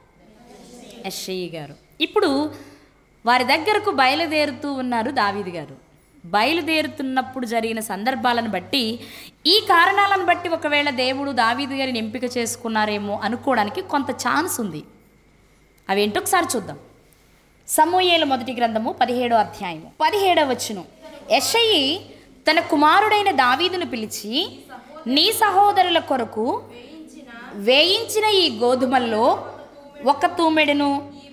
యశ్ఐ గారు ఇప్పుడు వారి దగ్గరకు బయలుదేరుతూ ఉన్నారు దావీది గారు బయలుదేరుతున్నప్పుడు జరిగిన సందర్భాలను బట్టి ఈ కారణాలను బట్టి ఒకవేళ దేవుడు దావీదు గారిని ఎంపిక చేసుకున్నారేమో అనుకోవడానికి కొంత ఛాన్స్ ఉంది అవేంటో ఒకసారి చూద్దాం సమూయేలు మొదటి గ్రంథము పదిహేడో అధ్యాయము పదిహేడవ వచ్చును యెషయి తన కుమారుడైన దావీదును పిలిచి నీ సహోదరుల కొరకు వేయించిన ఈ గోధుమల్లో ఒక తూమెడును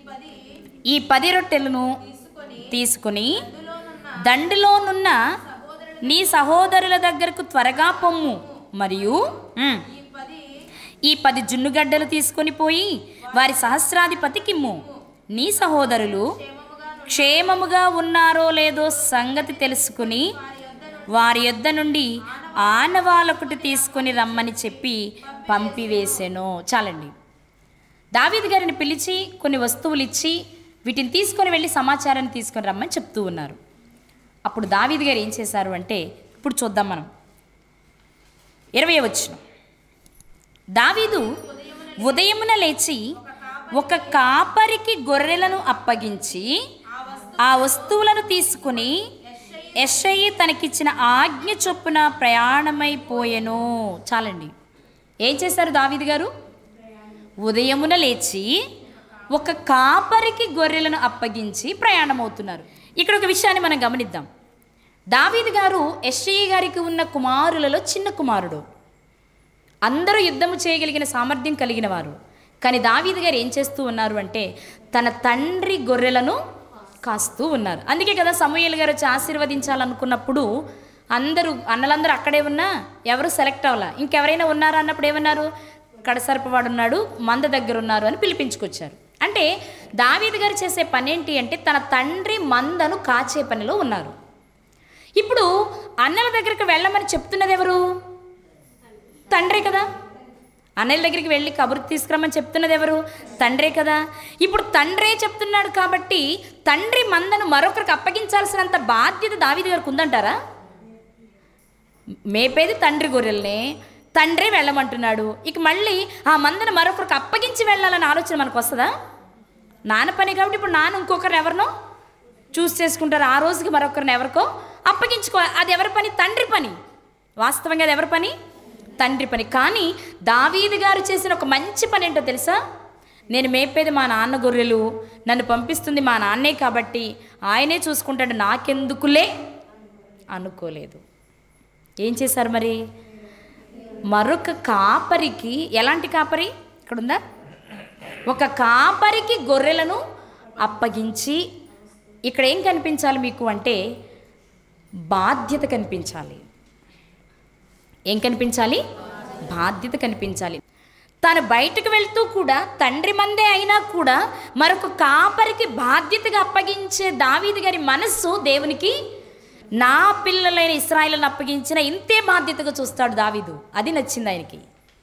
ఈ పది రొట్టెలను తీసుకుని దండులోనున్న నీ సహోదరుల దగ్గరకు త్వరగా పొమ్ము మరియు ఉమ్, ఈ పది జున్నుగడ్డలు తీసుకొని పోయి వారి సహస్రాధిపతికిమ్ము నీ సహోదరులు క్షేమముగా ఉన్నారో లేదో సంగతి తెలుసుకుని వారి యొద్ద నుండి ఆనవాళ్ళొకటి తీసుకొని రమ్మని చెప్పి పంపివేసెను చాలండి దావీద్ గారిని పిలిచి కొన్ని వస్తువులు ఇచ్చి వీటిని తీసుకొని వెళ్ళి సమాచారాన్ని తీసుకొని రమ్మని చెప్తూ ఉన్నారు అప్పుడు దావీద్ గారు ఏం చేశారు అంటే ఇప్పుడు చూద్దాం మనం ఇరవై వచ్చిన దావీదు ఉదయమున లేచి ఒక కాపరికి గొర్రెలను అప్పగించి ఆ వస్తువులను తీసుకుని యెషయి తనకిచ్చిన ఆజ్ఞ చొప్పున ప్రయాణమైపోయెను చాలండి ఏం చేశారు దావీదు గారు ఉదయమున లేచి ఒక కాపరికి గొర్రెలను అప్పగించి ప్రయాణమవుతున్నారు ఇక్కడ ఒక విషయాన్ని మనం గమనిద్దాం దావీదు గారు ఎస్ఐ గారికి ఉన్న కుమారులలో చిన్న కుమారుడు అందరూ యుద్ధము చేయగలిగిన సామర్థ్యం కలిగిన వారు కానీ దావీదు గారు ఏం చేస్తూ ఉన్నారు అంటే తన తండ్రి గొర్రెలను కాస్తూ ఉన్నారు అందుకే కదా సమూహలు గారు వచ్చి ఆశీర్వదించాలనుకున్నప్పుడు అందరూ అన్నలందరూ అక్కడే ఉన్నా ఎవరు సెలెక్ట్ అవ్వాల ఇంకెవరైనా ఉన్నారా అన్నప్పుడు ఏమన్నారు కడసరపవాడు ఉన్నాడు మంద దగ్గర ఉన్నారు అని పిలిపించుకొచ్చారు అంటే దావీదు గారు చేసే పని ఏంటి అంటే తన తండ్రి మందను కాచే పనిలో ఉన్నారు ఇప్పుడు అన్నల దగ్గరికి వెళ్ళమని చెప్తున్నది ఎవరు తండ్రే కదా అన్నయ్య దగ్గరికి వెళ్ళి కబురు తీసుకురమ్మని చెప్తున్నది ఎవరు తండ్రే కదా ఇప్పుడు తండ్రే చెప్తున్నాడు కాబట్టి తండ్రి మందను మరొకరికి అప్పగించాల్సినంత బాధ్యత దావీదు గారికి ఉందంటారా మేపేది తండ్రి గొర్రెల్ని తండ్రే వెళ్ళమంటున్నాడు ఇక మళ్ళీ ఆ మందను మరొకరికి అప్పగించి వెళ్ళాలన్న ఆలోచన మనకు వస్తుందా నాన్న పని కాబట్టి ఇప్పుడు నాన్న ఇంకొకరిని ఎవరినో చూస్ చేసుకుంటారు ఆ రోజుకి మరొకరిని ఎవరికో అప్పగించుకో అది ఎవరి పని తండ్రి పని వాస్తవంగా అది ఎవరి పని తండ్రి పని కానీ దావీదు గారు చేసిన ఒక మంచి పని ఏంటో తెలుసా నేను మేపేది మా నాన్న గొర్రెలు నన్ను పంపిస్తుంది మా నాన్నే కాబట్టి ఆయనే చూసుకుంటాడు నాకెందుకులే అనుకోలేదు ఏం చేశారు మరి మరొక కాపరికి ఎలాంటి కాపరి ఇక్కడ ఉందా ఒక కాపరికి గొర్రెలను అప్పగించి ఇక్కడ ఏం కనిపించాలి మీకు అంటే బాధ్యత కనిపించాలి ఏం కనిపించాలి బాధ్యత కనిపించాలి తాను బయటకు వెళ్తూ కూడా తండ్రి మందే అయినా కూడా మరొక కాపరికి బాధ్యతగా అప్పగించే దావీదు గారి మనస్సు దేవునికి నా పిల్లలైన ఇస్రాయిలను అప్పగించిన ఇంతే బాధ్యతగా చూస్తాడు దావీదు అది నచ్చింది ఆయనకి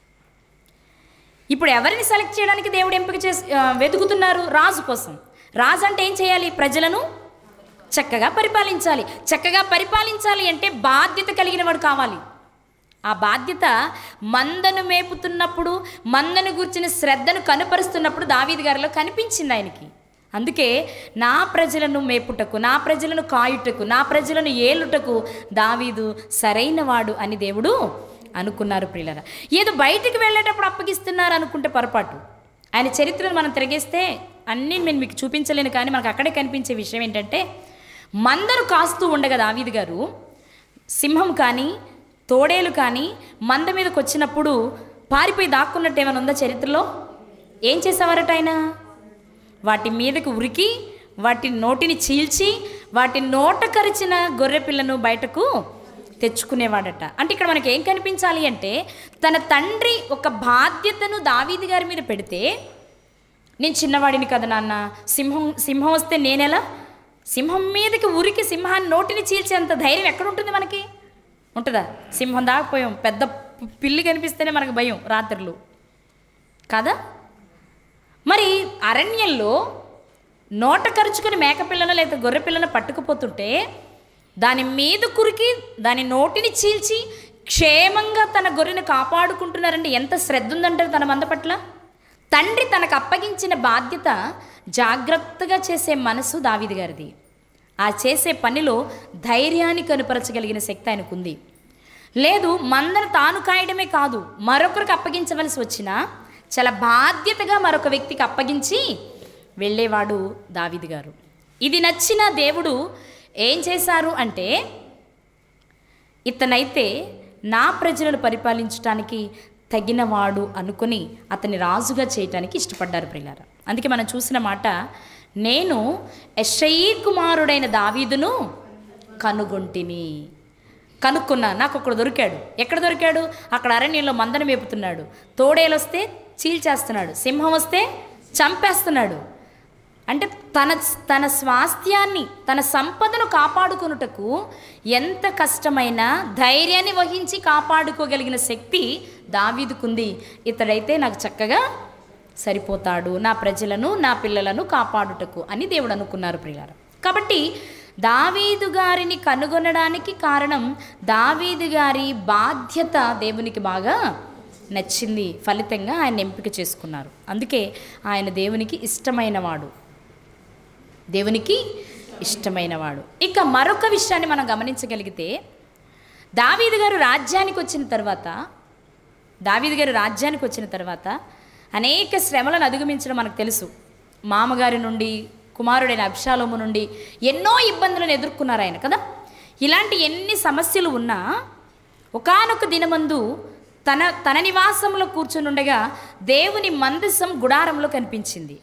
ఇప్పుడు ఎవరిని సెలెక్ట్ చేయడానికి దేవుడు ఎంపిక చేసి ఆ, వెతుకుతున్నారు రాజు కోసం రాజు అంటే ఏం చేయాలి ప్రజలను చక్కగా పరిపాలించాలి చక్కగా పరిపాలించాలి అంటే బాధ్యత కలిగిన వాడు కావాలి ఆ బాధ్యత మందను మేపుతున్నప్పుడు మందను గుర్చిన శ్రద్ధను కనుపరుస్తున్నప్పుడు దావీదు గారిలో కనిపించింది ఆయనకి అందుకే నా ప్రజలను మేపుటకు నా ప్రజలను కాయుటకు నా ప్రజలను ఏలుటకు దావీదు సరైనవాడు అని దేవుడు అనుకున్నారు ప్రియులర ఏదో బయటికి వెళ్ళేటప్పుడు అప్పగిస్తున్నారు అనుకుంటే పొరపాటు ఆయన చరిత్రను మనం తిరిగేస్తే అన్నీ నేను మీకు చూపించలేను కానీ మనకు అక్కడే కనిపించే విషయం ఏంటంటే మందరు కాస్తూ ఉండగా దావీదు గారు సింహం కానీ తోడేలు కానీ మంద మీదకి వచ్చినప్పుడు పారిపోయి దాక్కున్నట్టు ఏమైనా ఉందా చరిత్రలో ఏం చేసేవారట ఆయన వాటి మీదకు ఉరికి వాటి నోటిని చీల్చి వాటి నోట కరిచిన గొర్రె పిల్లను బయటకు తెచ్చుకునేవాడట అంటే ఇక్కడ మనకి ఏం కనిపించాలి అంటే తన తండ్రి ఒక బాధ్యతను దావీది గారి మీద పెడితే నేను చిన్నవాడిని కదా నాన్న సింహం సింహం వస్తే నేనెలా సింహం మీదకి ఉరికి సింహాన్ని నోటిని చీల్చేంత ధైర్యం ఎక్కడ ఉంటుంది మనకి ఉంటుందా సింహం దాకపోయాం పెద్ద పిల్లి కనిపిస్తేనే మనకు భయం రాత్రులు కదా మరి అరణ్యంలో నోట ఖర్చుకుని మేకపిల్లను లేదా గొర్రె పిల్లను పట్టుకుపోతుంటే దాని మీద కురికి దాని నోటిని చీల్చి క్షేమంగా తన గొర్రెను కాపాడుకుంటున్నారంటే ఎంత శ్రద్ధ ఉందంటారు తన మంద పట్ల తండ్రి తనకు అప్పగించిన బాధ్యత జాగ్రత్తగా చేసే మనసు దావీది గారిది ఆ చేసే పనిలో ధైర్యాన్ని కనుపరచగలిగిన శక్తి ఆయనకుంది లేదు మందను తాను కాయడమే కాదు మరొకరికి అప్పగించవలసి వచ్చినా చాలా బాధ్యతగా మరొక వ్యక్తికి అప్పగించి వెళ్ళేవాడు దావీదు గారు ఇది నచ్చిన దేవుడు ఏం చేశారు అంటే ఇతనైతే నా ప్రజలను పరిపాలించడానికి తగినవాడు అనుకుని అతని రాజుగా చేయటానికి ఇష్టపడ్డారు ప్రియులారా అందుకే మనం చూసిన మాట నేను ఎషయీ కుమారుడైన దావీదును కనుగొంటిని కనుక్కున్నా నాకు ఒకడు దొరికాడు ఎక్కడ దొరికాడు అక్కడ అరణ్యంలో మందను మేపుతున్నాడు తోడేలు వస్తే చీల్చేస్తున్నాడు సింహం వస్తే చంపేస్తున్నాడు అంటే తన తన స్వాస్థ్యాన్ని తన సంపదను కాపాడుకొనుటకు ఎంత కష్టమైన ధైర్యాన్ని వహించి కాపాడుకోగలిగిన శక్తి దావీదుకుంది ఇతడైతే నాకు చక్కగా సరిపోతాడు నా ప్రజలను నా పిల్లలను కాపాడుటకు అని దేవుడు అనుకున్నారు ప్రియారు కాబట్టి దావీదు గారిని కనుగొనడానికి కారణం దావీదు గారి బాధ్యత దేవునికి బాగా నచ్చింది ఫలితంగా ఆయన ఎంపిక చేసుకున్నారు అందుకే ఆయన దేవునికి ఇష్టమైనవాడు దేవునికి ఇష్టమైనవాడు ఇక మరొక విషయాన్ని మనం గమనించగలిగితే దావీదు గారు రాజ్యానికి వచ్చిన తర్వాత దావీదు గారు రాజ్యానికి వచ్చిన తర్వాత అనేక శ్రమలను అధిగమించడం మనకు తెలుసు మామగారి నుండి కుమారుడైన అభిషాలోము నుండి ఎన్నో ఇబ్బందులను ఎదుర్కొన్నారు ఆయన కదా ఇలాంటి ఎన్ని సమస్యలు ఉన్నా ఒకానొక దినమందు తన తన నివాసంలో కూర్చునుండగా దేవుని మందసం గుడారంలో కనిపించింది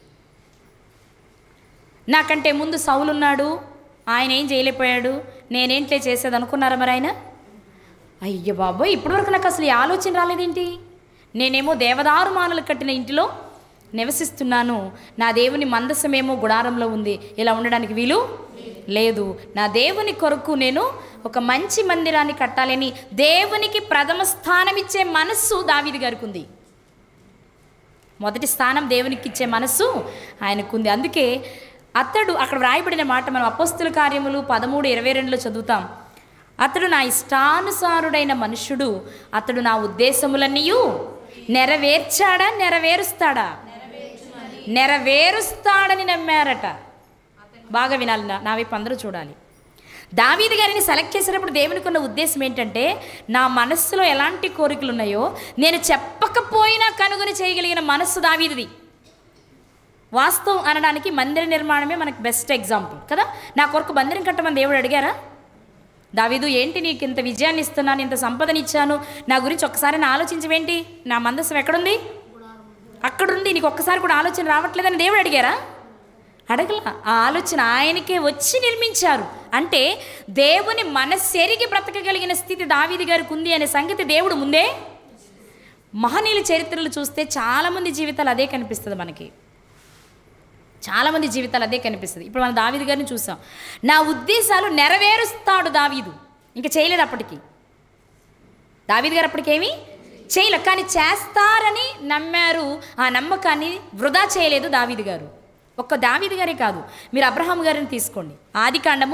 నాకంటే ముందు సౌలున్నాడు ఆయన ఏం చేయలేకపోయాడు నేనేంట్లే చేసేది అనుకున్నారా మరి ఆయన అయ్య బాబోయ్ ఇప్పటివరకు నాకు అసలు ఈ ఆలోచన రాలేదేంటి నేనేమో దేవదారు మానలు కట్టిన ఇంటిలో నివసిస్తున్నాను నా దేవుని మందసమేమో గుడారంలో ఉంది ఇలా ఉండడానికి వీలు లేదు నా దేవుని కొరకు నేను ఒక మంచి మందిరాన్ని కట్టాలని దేవునికి ప్రథమ స్థానం ఇచ్చే మనస్సు దావీది గారికి ఉంది మొదటి స్థానం దేవునికి ఇచ్చే మనస్సు ఆయనకుంది అందుకే అతడు అక్కడ వ్రాయబడిన మాట మనం అపస్తుల కార్యములు పదమూడు ఇరవై రెండులో చదువుతాం అతడు నా ఇష్టానుసారుడైన మనుష్యుడు అతడు నా ఉద్దేశములన్నీ నెరవేర్చాడా నెరవేరుస్తాడా నెరవేరుస్తాడని నమ్మారట బాగా వినాలి నా- నా వైపు అందరూ చూడాలి దావీది గారిని సెలెక్ట్ చేసినప్పుడు దేవునికి ఉన్న ఉద్దేశం ఏంటంటే నా మనస్సులో ఎలాంటి కోరికలు ఉన్నాయో నేను చెప్పకపోయినా కనుగొని చేయగలిగిన మనస్సు దావీదిది వాస్తవం అనడానికి మందిర నిర్మాణమే మనకు బెస్ట్ ఎగ్జాంపుల్ కదా నా కొరకు మందిరం కట్టమని దేవుడు అడిగారా దావీదు ఏంటి నీకు ఇంత విజయాన్ని ఇస్తున్నాను ఇంత సంపదనిచ్చాను నా గురించి ఒక్కసారి నా ఆలోచించవేంటి నా మందస్సం ఎక్కడుంది అక్కడుంది నీకు ఒక్కసారి కూడా ఆలోచన రావట్లేదని దేవుడు అడిగారా అడగల ఆ ఆలోచన ఆయనకే వచ్చి నిర్మించారు అంటే దేవుని మనస్సెరిగి బ్రతకగలిగిన స్థితి దావీది గారికి ఉంది అనే సంగతి దేవుడు ముందే మహనీయుల చరిత్రలు చూస్తే చాలామంది జీవితాలు అదే కనిపిస్తుంది మనకి చాలామంది జీవితాలు అదే కనిపిస్తుంది ఇప్పుడు మనం దావీదు గారిని చూసాం నా ఉద్దేశాలు నెరవేరుస్తాడు దావీదు ఇంకా చేయలేదు అప్పటికి దావీదు గారు అప్పటికేమి చేయలే కానీ చేస్తారని నమ్మారు ఆ నమ్మకాన్ని వృధా చేయలేదు దావీదు గారు ఒక్క దావీదు గారే కాదు మీరు అబ్రహాం గారిని తీసుకోండి ఆది కాండము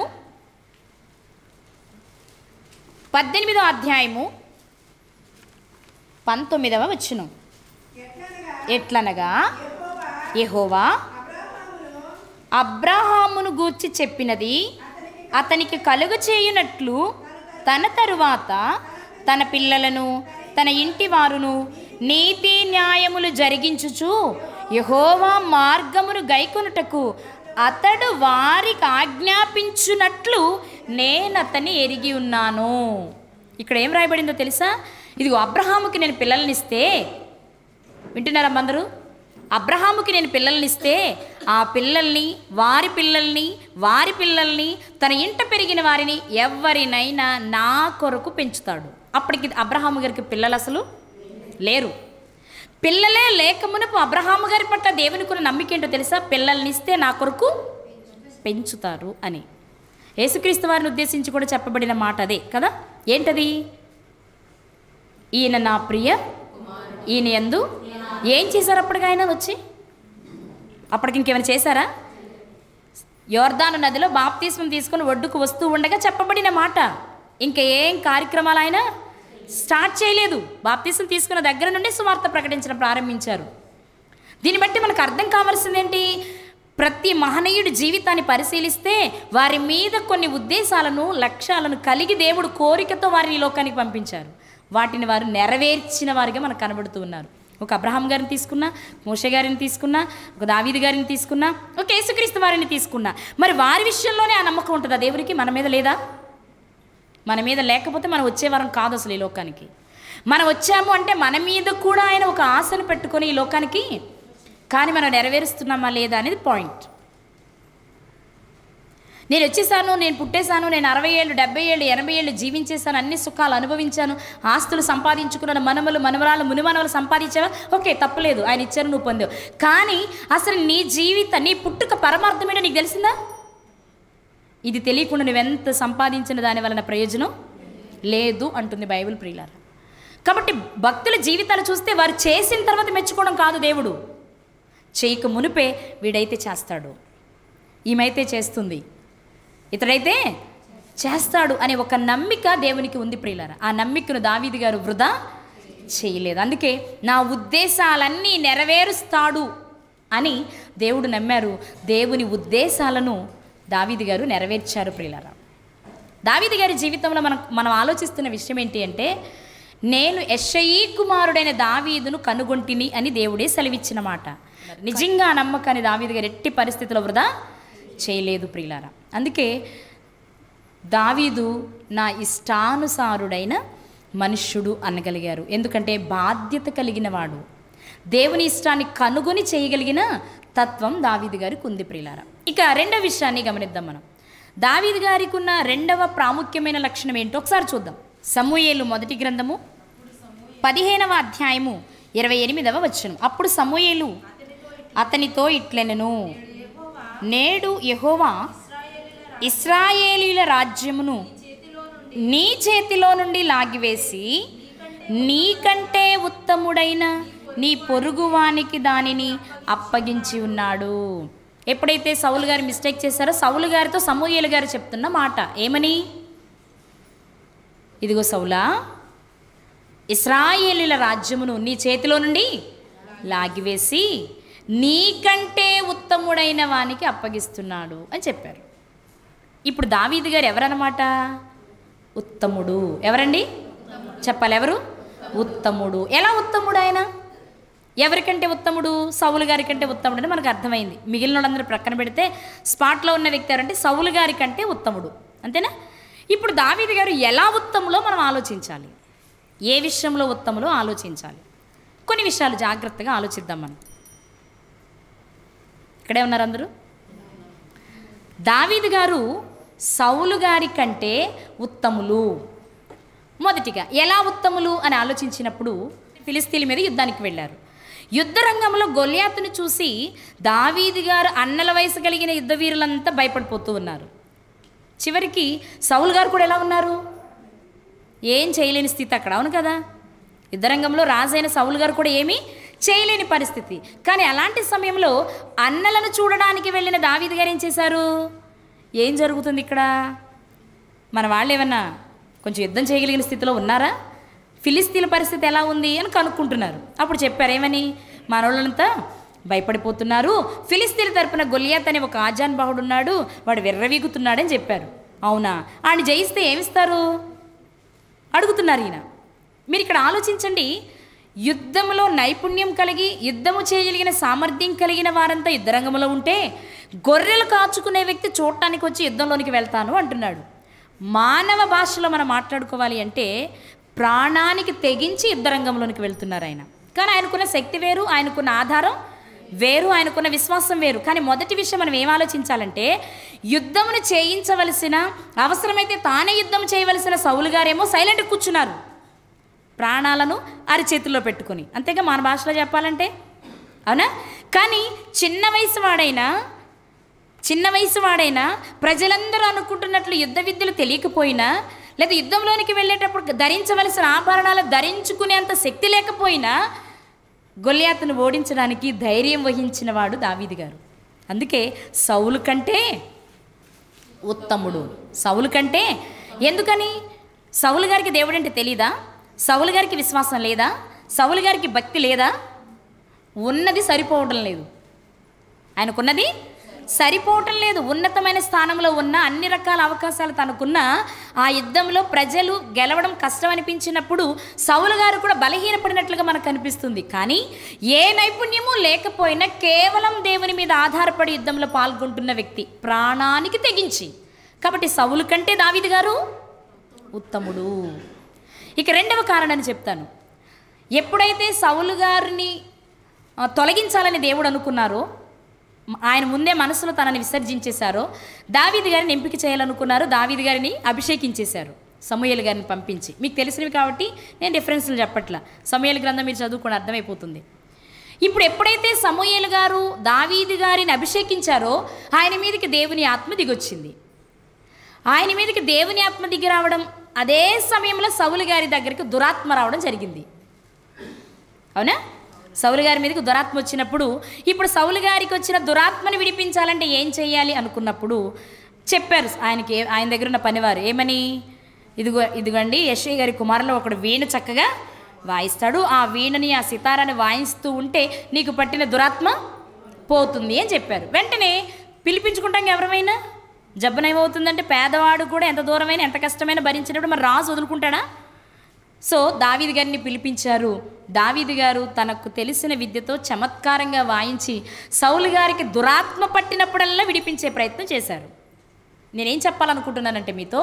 పద్దెనిమిదో అధ్యాయము పంతొమ్మిదవ వచ్చును ఎట్లనగా యెహోవా అబ్రహామును గూర్చి చెప్పినది అతనికి కలుగు చేయునట్లు తన తరువాత తన పిల్లలను తన ఇంటి వారును నీతి న్యాయములు జరిగించుచు యహోవా మార్గమును గైకొనుటకు అతడు వారికి ఆజ్ఞాపించునట్లు నేను అతన్ని ఎరిగి ఉన్నాను ఇక్కడ ఏం రాయబడిందో తెలుసా ఇదిగో అబ్రహాముకి నేను పిల్లల్నిస్తే వింటున్నారా అందరూ అబ్రహాముకి నేను పిల్లల్నిస్తే ఆ పిల్లల్ని వారి పిల్లల్ని వారి పిల్లల్ని తన ఇంట పెరిగిన వారిని ఎవరినైనా నా కొరకు పెంచుతాడు అప్పటికి అబ్రహాము గారికి పిల్లలు అసలు లేరు పిల్లలే లేకమునపు అబ్రహాము గారి పట్ల దేవునికి ఉన్న నమ్మిక ఏంటో తెలుసా పిల్లల్ని ఇస్తే నా కొరకు పెంచుతారు అని యేసుక్రీస్తు వారిని ఉద్దేశించి కూడా చెప్పబడిన మాట అదే కదా ఏంటది ఈయన నా ప్రియ ఈయన ఎందు ఏం చేశారు అప్పటికి ఆయన వచ్చి అప్పటికి ఇంకేమైనా చేశారా యోర్దాను నదిలో బాప్తీస్మం తీసుకొని ఒడ్డుకు వస్తూ ఉండగా చెప్పబడిన మాట ఇంకా ఏం కార్యక్రమాలు ఆయన స్టార్ట్ చేయలేదు బాప్తీసం తీసుకున్న దగ్గర నుండి సువార్త ప్రకటించడం ప్రారంభించారు దీన్ని బట్టి మనకు అర్థం కావాల్సింది ఏంటి ప్రతి మహనీయుడి జీవితాన్ని పరిశీలిస్తే వారి మీద కొన్ని ఉద్దేశాలను లక్ష్యాలను కలిగి దేవుడు కోరికతో వారిని ఈ లోకానికి పంపించారు వాటిని వారు నెరవేర్చిన వారిగా మనకు కనబడుతూ ఉన్నారు ఒక అబ్రహాం గారిని తీసుకున్నా మోషే గారిని తీసుకున్నా ఒక దావీది గారిని తీసుకున్నా ఒక యేసుక్రీస్తు వారిని తీసుకున్నా మరి వారి విషయంలోనే ఆ నమ్మకం ఉంటుందా దేవుడికి మన మీద లేదా మన మీద లేకపోతే మనం వచ్చే వారం కాదు అసలు ఈ లోకానికి మనం వచ్చాము అంటే మన మీద కూడా ఆయన ఒక ఆశను పెట్టుకొని ఈ లోకానికి కానీ మనం నెరవేరుస్తున్నామా లేదా అనేది పాయింట్ నేను వచ్చేసాను నేను పుట్టేశాను నేను అరవై ఏళ్ళు డెబ్బై ఏళ్ళు ఎనభై ఏళ్ళు జీవించేశాను అన్ని సుఖాలు అనుభవించాను ఆస్తులు సంపాదించుకున్నాను మనమలు మనవరాలు మునిమనవలు సంపాదించావా ఓకే తప్పలేదు ఆయన ఇచ్చారు నువ్వు పొందావు కానీ అసలు నీ జీవిత నీ పుట్టుక పరమార్థమేంటో నీకు తెలిసిందా ఇది తెలియకుండా నువ్వెంత సంపాదించిన దాని వలన ప్రయోజనం లేదు అంటుంది బైబిల్ ప్రియులార కాబట్టి భక్తుల జీవితాలు చూస్తే వారు చేసిన తర్వాత మెచ్చుకోవడం కాదు దేవుడు చేయక మునిపే వీడైతే చేస్తాడు ఈమెయితే చేస్తుంది ఇతడైతే చేస్తాడు అనే ఒక నమ్మిక దేవునికి ఉంది ప్రియులార ఆ నమ్మికను దావీది గారు వృధా చేయలేదు అందుకే నా ఉద్దేశాలన్నీ నెరవేరుస్తాడు అని దేవుడు నమ్మారు దేవుని ఉద్దేశాలను దావీది గారు నెరవేర్చారు ప్రియులారా దావీది గారి జీవితంలో మనం మనం ఆలోచిస్తున్న విషయం ఏంటి అంటే నేను యషయీ కుమారుడైన దావీదును కనుగొంటిని అని దేవుడే సెలవిచ్చిన మాట నిజంగా ఆ నమ్మకాన్ని దావీదు గారు ఎట్టి పరిస్థితుల్లో వృధా చేయలేదు ప్రియులారా అందుకే దావీదు నా ఇష్టానుసారుడైన మనుష్యుడు అనగలిగారు ఎందుకంటే బాధ్యత కలిగిన వాడు దేవుని ఇష్టాన్ని కనుగొని చేయగలిగిన తత్వం దావీదు గారికి ఉంది ప్రియులారా ఇక రెండవ విషయాన్ని గమనిద్దాం మనం దావీదు గారికి ఉన్న రెండవ ప్రాముఖ్యమైన లక్షణం ఏంటో ఒకసారి చూద్దాం సమూయేలు మొదటి గ్రంథము పదిహేనవ అధ్యాయము ఇరవై ఎనిమిదవ వచ్చును అప్పుడు సమూయేలు అతనితో ఇట్లెనెను నేడు యెహోవా ఇస్రాయేలీల రాజ్యమును నీ చేతిలో నుండి లాగివేసి నీకంటే ఉత్తముడైన నీ పొరుగువానికి దానిని అప్పగించి ఉన్నాడు ఎప్పుడైతే సౌలు గారు మిస్టేక్ చేశారో సౌలు గారితో సమూయేలు గారు చెప్తున్న మాట ఏమని ఇదిగో సౌలా ఇస్రాయేలీల రాజ్యమును నీ చేతిలో నుండి లాగివేసి నీకంటే ఉత్తముడైన వానికి అప్పగిస్తున్నాడు అని చెప్పారు ఇప్పుడు దావీదు గారు ఎవరన్నమాట ఉత్తముడు ఎవరండి చెప్పాలి ఎవరు ఉత్తముడు ఎలా ఉత్తముడు ఆయన ఎవరికంటే ఉత్తముడు సౌలు గారి కంటే ఉత్తముడు అని మనకు అర్థమైంది మిగిలిన వాళ్ళందరూ ప్రక్కన పెడితే స్పాట్లో ఉన్న వ్యక్తి ఎవరంటే సౌలు గారి కంటే ఉత్తముడు అంతేనా ఇప్పుడు దావీదు గారు ఎలా ఉత్తములో మనం ఆలోచించాలి ఏ విషయంలో ఉత్తములో ఆలోచించాలి కొన్ని విషయాలు జాగ్రత్తగా ఆలోచిద్దాం మనం ఇక్కడే ఉన్నారు అందరూ దావీదు గారు సౌలు గారి కంటే ఉత్తములు మొదటిగా ఎలా ఉత్తములు అని ఆలోచించినప్పుడు ఫిలిస్తీన్ల మీద యుద్ధానికి వెళ్ళారు యుద్ధ రంగంలో గొల్యాతుని చూసి దావీదు గారు అన్నల వయసు కలిగిన యుద్ధ వీరులంతా భయపడిపోతూ ఉన్నారు చివరికి సౌలు గారు కూడా ఎలా ఉన్నారు ఏం చేయలేని స్థితి అక్కడ అవును కదా యుద్ధరంగంలో రాజైన సౌలు గారు కూడా ఏమీ చేయలేని పరిస్థితి కానీ అలాంటి సమయంలో అన్నలను చూడడానికి వెళ్ళిన దావీదు గారు ఏం చేశారు ఏం జరుగుతుంది ఇక్కడ మన వాళ్ళు ఏమన్నా కొంచెం యుద్ధం చేయగలిగిన స్థితిలో ఉన్నారా ఫిలిస్తీన్ల పరిస్థితి ఎలా ఉంది అని కనుక్కుంటున్నారు అప్పుడు చెప్పారు ఏమని మనోళ్ళంతా భయపడిపోతున్నారు ఫిలిస్తీన్ల తరపున గొలియాత్ అనే ఒక ఆజాన్ బాహుడు ఉన్నాడు వాడు వెర్రవీగుతున్నాడని చెప్పారు అవునా ఆయన జయిస్తే ఏమిస్తారు అడుగుతున్నారు ఈయన మీరు ఇక్కడ ఆలోచించండి యుద్ధంలో నైపుణ్యం కలిగి యుద్ధము చేయగలిగిన సామర్థ్యం కలిగిన వారంతా యుద్ధరంగంలో ఉంటే గొర్రెలు కాచుకునే వ్యక్తి చూడటానికి వచ్చి యుద్ధంలోనికి వెళ్తాను అంటున్నాడు మానవ భాషలో మనం మాట్లాడుకోవాలి అంటే ప్రాణానికి తెగించి యుద్ధరంగంలోనికి వెళ్తున్నారు ఆయన కానీ ఆయనకున్న శక్తి వేరు ఆయనకున్న ఆధారం వేరు ఆయనకున్న విశ్వాసం వేరు కానీ మొదటి విషయం మనం ఏం ఆలోచించాలంటే యుద్ధమును చేయించవలసిన అవసరమైతే తానే యుద్ధం చేయవలసిన సౌలు గారేమో సైలెంట్ కూర్చున్నారు ప్రాణాలను అరిచేతుల్లో పెట్టుకుని అంతేగా మన భాషలో చెప్పాలంటే అవునా కానీ చిన్న వయసు వాడైనా చిన్న వయసు వాడైనా ప్రజలందరూ అనుకుంటున్నట్లు యుద్ధ విద్యలు తెలియకపోయినా లేదా యుద్ధంలోనికి వెళ్ళేటప్పుడు ధరించవలసిన ఆభరణాలు ధరించుకునేంత శక్తి లేకపోయినా గొల్యాతును ఓడించడానికి ధైర్యం వహించిన వాడు దావీది గారు అందుకే సౌలు కంటే ఉత్తముడు సౌలు కంటే ఎందుకని సౌలు గారికి దేవుడు అంటే తెలీదా సౌలు గారికి విశ్వాసం లేదా సౌలు గారికి భక్తి లేదా ఉన్నది సరిపోవడం లేదు ఆయనకున్నది సరిపోవటం లేదు ఉన్నతమైన స్థానంలో ఉన్న అన్ని రకాల అవకాశాలు తనకున్న ఆ యుద్ధంలో ప్రజలు గెలవడం కష్టం అనిపించినప్పుడు సౌలు గారు కూడా బలహీనపడినట్లుగా మనకు కనిపిస్తుంది కానీ ఏ నైపుణ్యము లేకపోయినా కేవలం దేవుని మీద ఆధారపడి యుద్ధంలో పాల్గొంటున్న వ్యక్తి ప్రాణానికి తెగించి కాబట్టి సౌలు కంటే దావిది గారు ఉత్తముడు ఇక రెండవ కారణాన్ని చెప్తాను ఎప్పుడైతే సౌలు గారిని ఆ, తొలగించాలని దేవుడు అనుకున్నారో మ- ఆయన ముందే మనసులో తనని విసర్జించేశారో దావీది గారిని ఎంపిక చేయాలనుకున్నారు దావీది గారిని అభిషేకించేశారు సమూయేలు గారిని పంపించి మీకు తెలిసినవి కాబట్టి నేను డిఫరెన్స్లు చెప్పట్లా సమూయేలు గ్రంథం మీరు చదువుకొని అర్థమైపోతుంది ఇప్పుడు ఎప్పుడైతే సమూయేలు గారు దావీది గారిని అభిషేకించారో ఆయన మీదకి దేవుని ఆత్మ దిగొచ్చింది ఆయన మీదకి దేవుని ఆత్మ దిగి రావడం అదే సమయంలో సౌలు గారి దగ్గరికి దురాత్మ రావడం జరిగింది అవునా సౌలు గారి మీదకి దురాత్మ వచ్చినప్పుడు ఇప్పుడు సౌలు గారికి వచ్చిన దురాత్మని విడిపించాలంటే ఏం చేయాలి అనుకున్నప్పుడు చెప్పారు ఆయనకి ఏ- ఆయన దగ్గర ఉన్న పనివారు ఏమని ఇదిగో ఇదిగోండి యశ్వయ్య గారి కుమారులో ఒకడు వీణ చక్కగా వాయిస్తాడు ఆ వీణని ఆ సితారాన్ని వాయిస్తూ ఉంటే నీకు పట్టిన దురాత్మ పోతుంది అని చెప్పారు వెంటనే పిలిపించుకుంటాం ఎవరమైనా జబ్బునేమవుతుందంటే పేదవాడు కూడా ఎంత దూరమైన ఎంత కష్టమైన భరించినప్పుడు మరి రాజు వదులుకుంటాడా సో దావీది గారిని పిలిపించారు దావీది గారు తనకు తెలిసిన విద్యతో చమత్కారంగా వాయించి సౌలు గారికి దురాత్మ పట్టినప్పుడల్లా విడిపించే ప్రయత్నం చేశారు నేనేం చెప్పాలనుకుంటున్నానంటే మీతో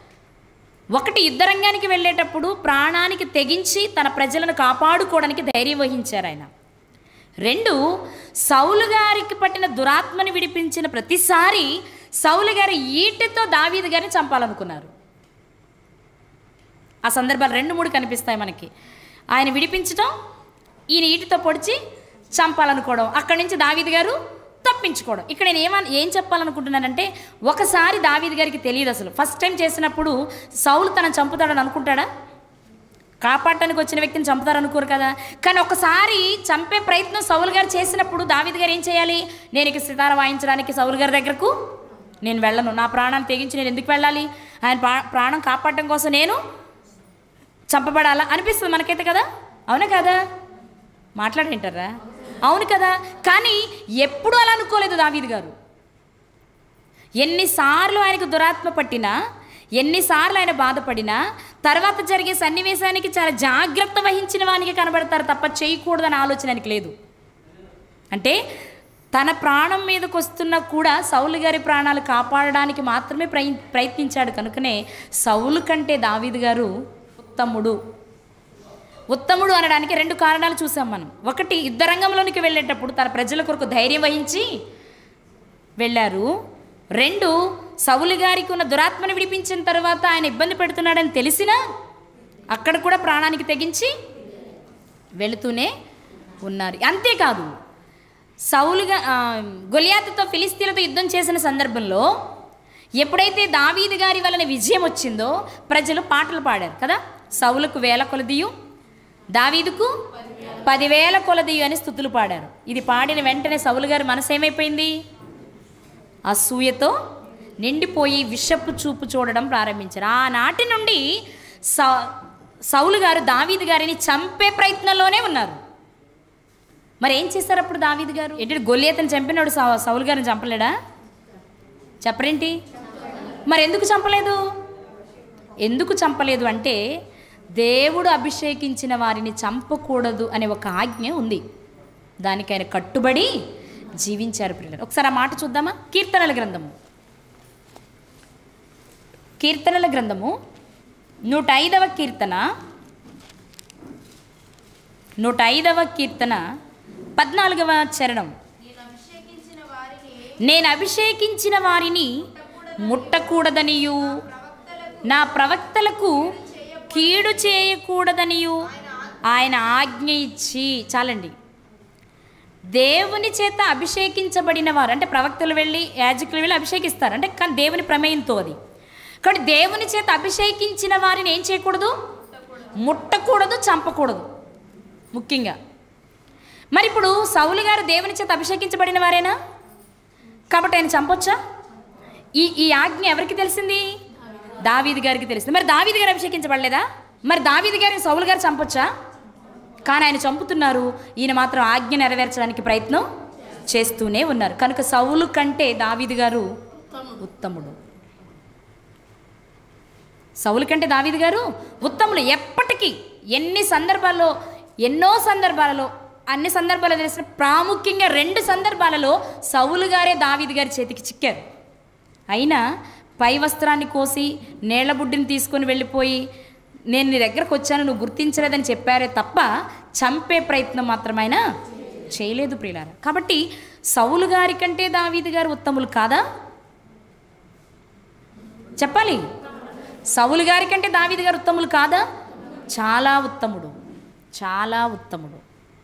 ఒకటి యుద్ధరంగానికి వెళ్ళేటప్పుడు ప్రాణానికి తెగించి తన ప్రజలను కాపాడుకోవడానికి ధైర్యం వహించారు ఆయన రెండు సౌలు గారికి పట్టిన దురాత్మని విడిపించిన ప్రతిసారి సౌలు గారి ఈటెతో దావీదు గారిని చంపాలనుకున్నారు ఆ సందర్భాలు రెండు మూడు కనిపిస్తాయి మనకి ఆయన విడిపించటం ఈయన ఈటితో పొడిచి చంపాలనుకోవడం అక్కడి నుంచి దావీద్ గారు తప్పించుకోవడం ఇక్కడ నేను ఏమని ఏం చెప్పాలనుకుంటున్నానంటే ఒకసారి దావీద్ గారికి తెలియదు అసలు ఫస్ట్ టైం చేసినప్పుడు సౌలు తనను చంపుతాడని అనుకుంటాడా కాపాడటానికి వచ్చిన వ్యక్తిని చంపుతారనుకోరు కదా కానీ ఒకసారి చంపే ప్రయత్నం సౌలు గారు చేసినప్పుడు దావీద్ గారు ఏం చేయాలి నేను ఇక సితార వాయించడానికి సౌలు గారి దగ్గరకు నేను వెళ్ళను నా ప్రాణాన్ని తెగించి నేను ఎందుకు వెళ్ళాలి ఆయన ప్రా- ప్రాణం కాపాడటం కోసం నేను చంపబడాలా అనిపిస్తుంది మనకైతే కదా అవునా కదా మాట్లాడేంటారా అవును కదా కానీ ఎప్పుడు అలా అనుకోలేదు దావీద్ గారు ఎన్నిసార్లు ఆయనకు దురాత్మ పట్టినా ఎన్నిసార్లు ఆయన బాధపడినా తర్వాత జరిగే సన్నివేశానికి చాలా జాగ్రత్త వహించిన వానికి కనబడతారు తప్ప చేయకూడదని ఆలోచన ఆయనకి లేదు అంటే తన ప్రాణం మీదకి వస్తున్నా కూడా సౌలు గారి ప్రాణాలు కాపాడడానికి మాత్రమే ప్రయ ప్రయత్నించాడు కనుకనే సౌలు కంటే దావీద్ గారు ఉత్తముడు ఉత్తముడు అనడానికి రెండు కారణాలు చూసాం మనం ఒకటి యుద్ధరంగంలోనికి వెళ్ళేటప్పుడు తన ప్రజల కొరకు ధైర్యం వహించి వెళ్ళారు రెండు సౌలు గారికి ఉన్న దురాత్మను విడిపించిన తర్వాత ఆయన ఇబ్బంది పెడుతున్నాడని తెలిసినా అక్కడ కూడా ప్రాణానికి తెగించి వెళుతూనే ఉన్నారు అంతేకాదు సౌలుగా ఆ, గొలియాతుతో ఫిలిస్తీన్లతో యుద్ధం చేసిన సందర్భంలో ఎప్పుడైతే దావీదు గారి వలన విజయం వచ్చిందో ప్రజలు పాటలు పాడారు కదా సౌలుకు వేల కొలదియు దావీదుకు పదివేల కొలదియు అని స్థుతులు పాడారు ఇది పాడిన వెంటనే సౌలు గారి మనసు ఏమైపోయింది అసూయతో నిండిపోయి విషపు చూపు చూడడం ప్రారంభించారు ఆనాటి నుండి సౌ సౌలు గారు దావీదు గారిని చంపే ప్రయత్నంలోనే ఉన్నారు మరి ఏం చేశారు అప్పుడు దావీదు గారు ఏంటంటే గొల్లియతను చంపినాడు సౌ సౌలు గారిని చంపలేడా చెప్పరేంటి మరి ఎందుకు చంపలేదు ఎందుకు చంపలేదు అంటే దేవుడు అభిషేకించిన వారిని చంపకూడదు అనే ఒక ఆజ్ఞ ఉంది దానికి ఆయన కట్టుబడి జీవించారు పిల్లలు ఒకసారి ఆ మాట చూద్దామా కీర్తనల గ్రంథము కీర్తనల గ్రంథము నూట ఐదవ కీర్తన నూట ఐదవ కీర్తన పద్నాలుగవ చరణం నేను అభిషేకించిన వారిని ముట్టకూడదనియు నా ప్రవక్తలకు కీడు చేయకూడదనియు ఆయన ఆజ్ఞ ఇచ్చి చాలండి దేవుని చేత అభిషేకించబడిన వారు అంటే ప్రవక్తలు వెళ్ళి యాజకులు వెళ్ళి అభిషేకిస్తారు అంటే కానీ దేవుని ప్రమేయంతో అది కాబట్టి దేవుని చేత అభిషేకించిన వారిని ఏం చేయకూడదు ముట్టకూడదు చంపకూడదు ముఖ్యంగా మరి ఇప్పుడు సౌలు గారు దేవుని చేత అభిషేకించబడిన వారేనా కాబట్టి ఆయన చంపొచ్చా ఈ ఈ ఆజ్ఞ ఎవరికి తెలిసింది దావీది గారికి తెలిసింది మరి దావీది గారు అభిషేకించబడలేదా మరి దావీది గారిని సౌలు గారు చంపొచ్చా కానీ ఆయన చంపుతున్నారు ఈయన మాత్రం ఆజ్ఞ నెరవేర్చడానికి ప్రయత్నం చేస్తూనే ఉన్నారు కనుక సౌలు కంటే దావీదు గారు ఉత్తముడు సౌలు కంటే దావీదు గారు ఉత్తములు ఎప్పటికీ ఎన్ని సందర్భాల్లో ఎన్నో సందర్భాలలో అన్ని సందర్భాలు తెలిసిన ప్రాముఖ్యంగా రెండు సందర్భాలలో సౌలు గారే దావీదు గారి చేతికి చిక్కారు అయినా పై వస్త్రాన్ని కోసి నీళ్ల బుడ్డిని తీసుకొని వెళ్ళిపోయి నేను నీ దగ్గరకు వచ్చాను నువ్వు గుర్తించలేదని చెప్పారే తప్ప చంపే ప్రయత్నం మాత్రమైనా చేయలేదు ప్రియులారా కాబట్టి సౌలు గారి కంటే దావీదు గారు ఉత్తములు కాదా చెప్పాలి సౌలు గారి కంటే దావీదు గారు ఉత్తములు కాదా చాలా ఉత్తముడు చాలా ఉత్తముడు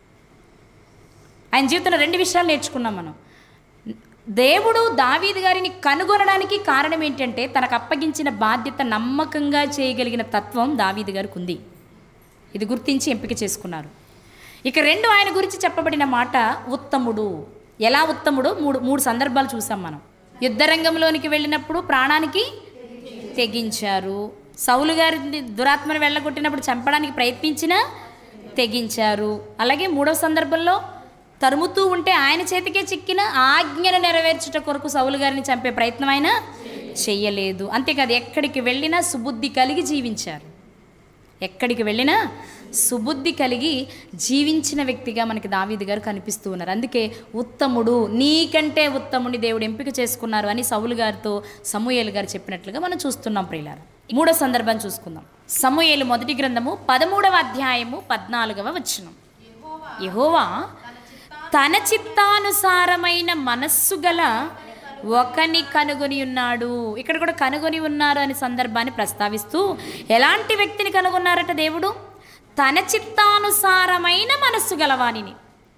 ఆయన జీవితంలో రెండు విషయాలు నేర్చుకున్నాం మనం దేవుడు దావీదు గారిని కనుగొనడానికి కారణం ఏంటంటే తనకు అప్పగించిన బాధ్యత నమ్మకంగా చేయగలిగిన తత్వం దావీదు గారికి ఉంది ఇది గుర్తించి ఎంపిక చేసుకున్నారు ఇక రెండు ఆయన గురించి చెప్పబడిన మాట ఉత్తముడు ఎలా ఉత్తముడు మూడు మూడు సందర్భాలు చూసాం మనం యుద్ధరంగంలోనికి వెళ్ళినప్పుడు ప్రాణానికి తెగించారు సౌలు గారిని దురాత్మను వెళ్ళగొట్టినప్పుడు చంపడానికి ప్రయత్నించినా తెగించారు అలాగే మూడవ సందర్భంలో తరుముతూ ఉంటే ఆయన చేతికే చిక్కిన ఆజ్ఞను నెరవేర్చుట కొరకు సౌలు గారిని చంపే ప్రయత్నం అయినా చెయ్యలేదు అంతేకాదు ఎక్కడికి వెళ్ళినా సుబుద్ధి కలిగి జీవించారు ఎక్కడికి వెళ్ళినా సుబుద్ధి కలిగి జీవించిన వ్యక్తిగా మనకి దావీదు గారు కనిపిస్తూ ఉన్నారు అందుకే ఉత్తముడు నీకంటే ఉత్తముని దేవుడు ఎంపిక చేసుకున్నారు అని సౌలు గారితో సమూయేలు గారు చెప్పినట్లుగా మనం చూస్తున్నాం ప్రియులారు మూడో సందర్భం చూసుకుందాం సమూయేలు మొదటి గ్రంథము పదమూడవ అధ్యాయము పద్నాలుగవ వచనం యెహోవా తన చిత్తానుసారమైన మనస్సు గల ఒకని కనుగొని ఉన్నాడు ఇక్కడ కూడా కనుగొని ఉన్నారు అనే సందర్భాన్ని ప్రస్తావిస్తూ ఎలాంటి వ్యక్తిని కనుగొన్నారట దేవుడు తన చిత్తానుసారమైన మనస్సు గలవానిని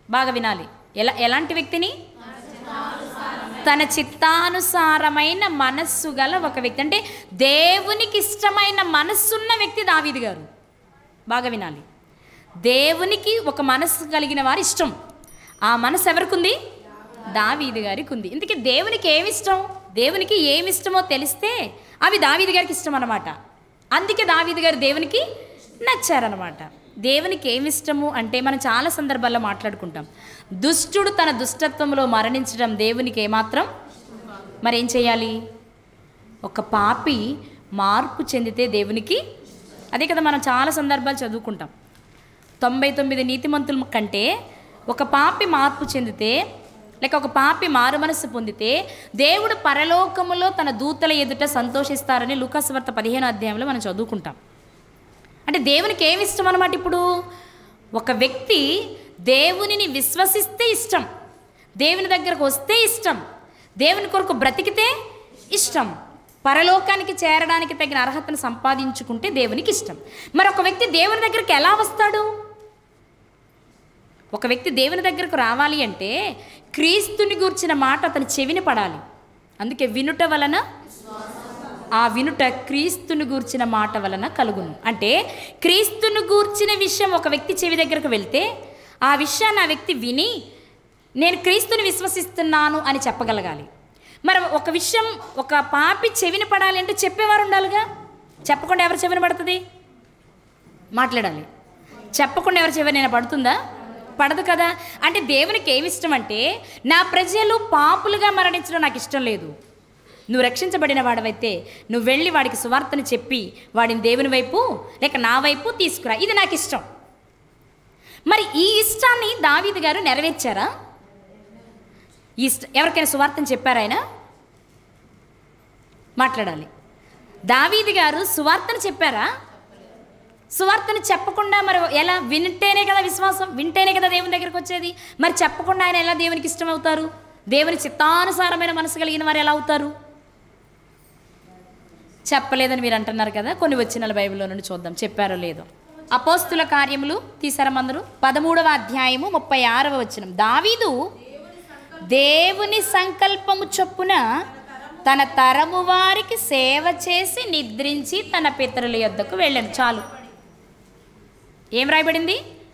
బాగా వినాలి ఎలా ఎలాంటి వ్యక్తిని తన చిత్తానుసారమైన మనస్సు గల ఒక వ్యక్తి అంటే దేవునికి ఇష్టమైన మనస్సున్న వ్యక్తి దావీదు గారు బాగా వినాలి దేవునికి ఒక మనస్సు కలిగిన వారి ఇష్టం ఆ మనసు ఎవరికి ఉంది దావీదు గారికి ఉంది ఇందుకే దేవునికి ఏమి ఇష్టం దేవునికి ఏమి ఇష్టమో తెలిస్తే అవి దావీదు గారికి ఇష్టం అన్నమాట అందుకే దావీదు గారు దేవునికి నచ్చారనమాట దేవునికి ఏమి ఇష్టము అంటే మనం చాలా సందర్భాల్లో మాట్లాడుకుంటాం దుష్టుడు తన దుష్టత్వంలో మరణించడం దేవునికి ఏమాత్రం మరి ఏం చేయాలి ఒక పాపి మార్పు చెందితే దేవునికి అదే కదా మనం చాలా సందర్భాలు చదువుకుంటాం తొంభై తొమ్మిది నీతిమంతుల కంటే ఒక పాపి మార్పు చెందితే లేక ఒక పాపి మారు మనస్సు పొందితే దేవుడు పరలోకములో తన దూతల ఎదుట సంతోషిస్తారని లూకాసువార్త పదిహేను అధ్యాయంలో మనం చదువుకుంటాం అంటే దేవునికి ఏమి ఇష్టం అనమాట ఇప్పుడు ఒక వ్యక్తి దేవునిని విశ్వసిస్తే ఇష్టం దేవుని దగ్గరకు వస్తే ఇష్టం దేవుని కొరకు బ్రతికితే ఇష్టం పరలోకానికి చేరడానికి తగిన అర్హతను సంపాదించుకుంటే దేవునికి ఇష్టం మరి ఒక వ్యక్తి దేవుని దగ్గరికి ఎలా వస్తాడు ఒక వ్యక్తి దేవుని దగ్గరకు రావాలి అంటే క్రీస్తుని గూర్చిన మాట అతని చెవిని పడాలి అందుకే వినుట వలన ఆ వినుట క్రీస్తుని గూర్చిన మాట వలన కలుగును అంటే క్రీస్తుని గూర్చిన విషయం ఒక వ్యక్తి చెవి దగ్గరకు వెళ్తే ఆ విషయాన్ని ఆ వ్యక్తి విని నేను క్రీస్తుని విశ్వసిస్తున్నాను అని చెప్పగలగాలి మరి ఒక విషయం ఒక పాపి చెవిని పడాలి అంటే చెప్పేవారు ఉండాలిగా చెప్పకుండా ఎవరి చెవిని పడుతుంది మాట్లాడాలి చెప్పకుండా ఎవరి చెవినైనా పడుతుందా పడదు కదా అంటే దేవునికి ఏమి ఇష్టం అంటే నా ప్రజలు పాపులుగా మరణించడం నాకు ఇష్టం లేదు నువ్వు రక్షించబడిన వాడవైతే నువ్వు వెళ్ళి వాడికి సువార్తను చెప్పి వాడిని దేవుని వైపు లేక నా వైపు తీసుకురా ఇది నాకు ఇష్టం మరి ఈ ఇష్టాన్ని దావీదు గారు నెరవేర్చారా ఈ ఇష్ట ఎవరికైనా సువార్తను చెప్పారా ఆయన మాట్లాడాలి దావీదు గారు సువార్తను చెప్పారా సువార్తను చెప్పకుండా మరి ఎలా వింటేనే కదా విశ్వాసం వింటేనే కదా దేవుని దగ్గరికి వచ్చేది మరి చెప్పకుండా ఆయన ఎలా దేవునికి ఇష్టం అవుతారు దేవుని చిత్తానుసారమైన మనసు కలిగిన వారు ఎలా అవుతారు చెప్పలేదని మీరు అంటున్నారు కదా కొన్ని వచ్చిన బైబిల్లో నుండి చూద్దాం చెప్పారో లేదో అపోస్తుల కార్యములు తీసారమందరూ పదమూడవ అధ్యాయము ముప్పై ఆరవ వచనం దావీదు దేవుని సంకల్పము చొప్పున తన తరము వారికి సేవ చేసి నిద్రించి తన పితరుల యొద్దకు వెళ్ళాను చాలు ఏం రాయబడింది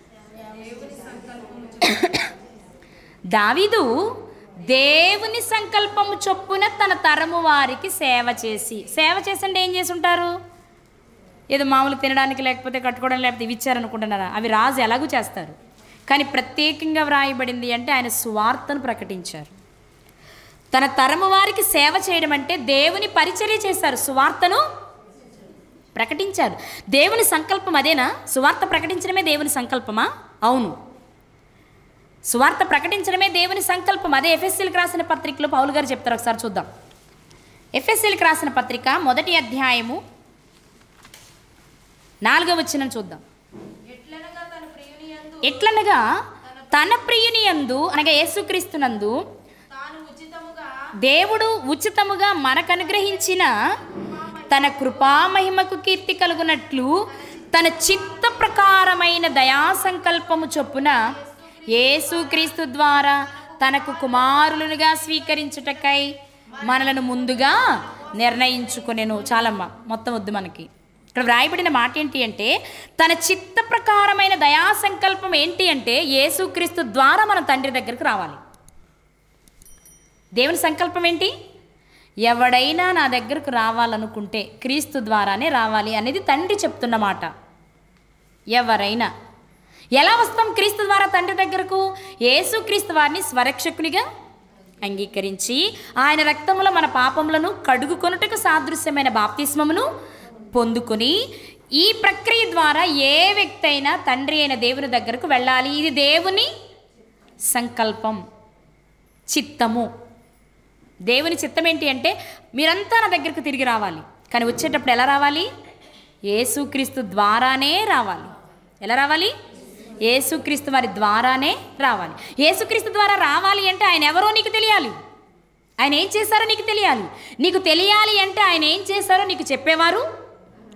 దావీదు దేవుని సంకల్పము చొప్పున తన తరము వారికి సేవ చేసి సేవ చేసండి ఏం చేసి ఉంటారు ఏదో మామూలు తినడానికి లేకపోతే కట్టుకోవడం లేకపోతే ఇవి ఇచ్చారనుకుంటున్నారా అవి రాజు ఎలాగూ చేస్తారు కానీ ప్రత్యేకంగా వ్రాయబడింది అంటే ఆయన సువార్తను ప్రకటించారు తన తరము వారికి సేవ చేయడం అంటే దేవుని పరిచర్య చేశారు సువార్తను ప్రకటించారు దేవుని సంకల్పం అదేనా సువార్త ప్రకటించడమే దేవుని సంకల్పమా అవును సువార్త ప్రకటించడమే దేవుని సంకల్పం అదే ఎఫ్ఎస్సీలకు రాసిన పత్రికలో పౌలు గారు చెప్తారు ఒకసారి చూద్దాం ఎఫ్ఎస్సీలకు రాసిన పత్రిక మొదటి అధ్యాయము నాలుగవ వచ్చిన చూద్దాం ఎట్లనగా తన ప్రియుని యందు అనగా యేసుక్రీస్తునందు దేవుడు ఉచితముగా మనకు అనుగ్రహించిన తన కృపామహిమకు కీర్తి కలుగునట్లు తన చిత్త ప్రకారమైన దయా సంకల్పము చొప్పున యేసుక్రీస్తు ద్వారా తనకు కుమారులుగా స్వీకరించుటకై మనలను ముందుగా నిర్ణయించుకునేను చాలమ్మ మొత్తం వద్దు మనకి ఇక్కడ వ్రాయబడిన మాట ఏంటి అంటే తన చిత్త ప్రకారమైన దయా సంకల్పం ఏంటి అంటే యేసుక్రీస్తు ద్వారా మన తండ్రి దగ్గరికి రావాలి దేవుని సంకల్పం ఏంటి ఎవడైనా నా దగ్గరకు రావాలనుకుంటే క్రీస్తు ద్వారానే రావాలి అనేది తండ్రి చెప్తున్న మాట ఎవరైనా ఎలా వస్తాం క్రీస్తు ద్వారా తండ్రి దగ్గరకు యేసు క్రీస్తు వారిని స్వరక్షకునిగా అంగీకరించి ఆయన రక్తములో మన పాపములను కడుగుకొనుటకు సాదృశ్యమైన బాప్తిస్మమును పొందుకొని ఈ ప్రక్రియ ద్వారా ఏ వ్యక్తి అయినా తండ్రి అయిన దేవుని దగ్గరకు వెళ్ళాలి ఇది దేవుని సంకల్పం చిత్తము దేవుని చిత్తం ఏంటి అంటే మీరంతా నా దగ్గరకు తిరిగి రావాలి కానీ వచ్చేటప్పుడు ఎలా రావాలి యేసుక్రీస్తు ద్వారానే రావాలి ఎలా రావాలి యేసుక్రీస్తు వారి ద్వారానే రావాలి యేసుక్రీస్తు ద్వారా రావాలి అంటే ఆయన ఎవరో నీకు తెలియాలి ఆయన ఏం చేశారో నీకు తెలియాలి నీకు తెలియాలి అంటే ఆయన ఏం చేశారో నీకు చెప్పేవారు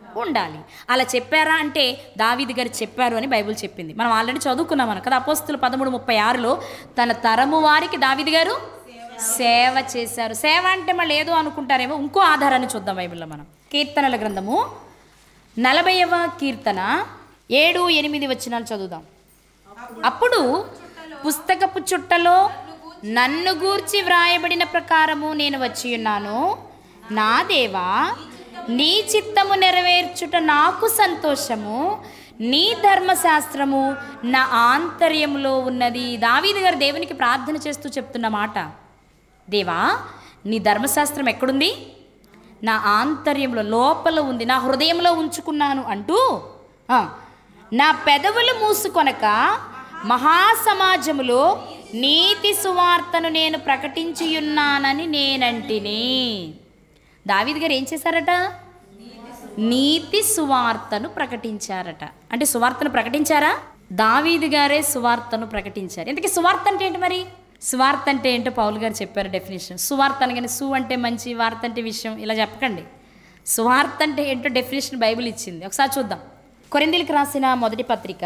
ఉండాలి అలా చెప్పారా అంటే దావీది గారు చెప్పారు అని బైబిల్ చెప్పింది మనం ఆల్రెడీ చదువుకున్నాం మనం కదా అపోస్తులు పదమూడు ముప్పై ఆరులో తన తరము వారికి దావీది గారు సేవ చేశారు సేవ అంటే మళ్ళీ ఏదో అనుకుంటారేమో ఇంకో ఆధారాన్ని చూద్దాం బైబిల్లో మనం కీర్తనల గ్రంథము నలభైవ కీర్తన ఏడు ఎనిమిది వచనాలు చదువుదాం అప్పుడు పుస్తకపు చుట్టలో నన్ను గూర్చి వ్రాయబడిన ప్రకారము నేను వచ్చి ఉన్నాను నా దేవా నీ చిత్తము నెరవేర్చుట నాకు సంతోషము నీ ధర్మశాస్త్రము నా ఆంతర్యములో ఉన్నది దావీదు గారు దేవునికి ప్రార్థన చేస్తూ చెప్తున్న మాట దేవా నీ ధర్మశాస్త్రం ఎక్కడుంది నా ఆంతర్యంలో లోపల ఉంది నా హృదయంలో ఉంచుకున్నాను అంటూ ఆ, నా పెదవులు మూసుకొనక మహాసమాజములో నీతి సువార్తను నేను ప్రకటించియున్నానని నేనంటిని దావీద్ గారు ఏం చేశారట నీతి సువార్తను ప్రకటించారట అంటే సువార్తను ప్రకటించారా దావీదు గారే సువార్తను ప్రకటించారు ఇంతకీ సువార్త అంటే ఏంటి మరి సువార్త అంటే ఏంటో పౌల్ గారు చెప్పారు డెఫినేషన్ సువార్త అనగానే సు అంటే మంచి వార్త అంటే విషయం ఇలా చెప్పకండి సువార్త అంటే ఏంటో డెఫినేషన్ బైబిల్ ఇచ్చింది ఒకసారి చూద్దాం కొరిందీలకు రాసిన మొదటి పత్రిక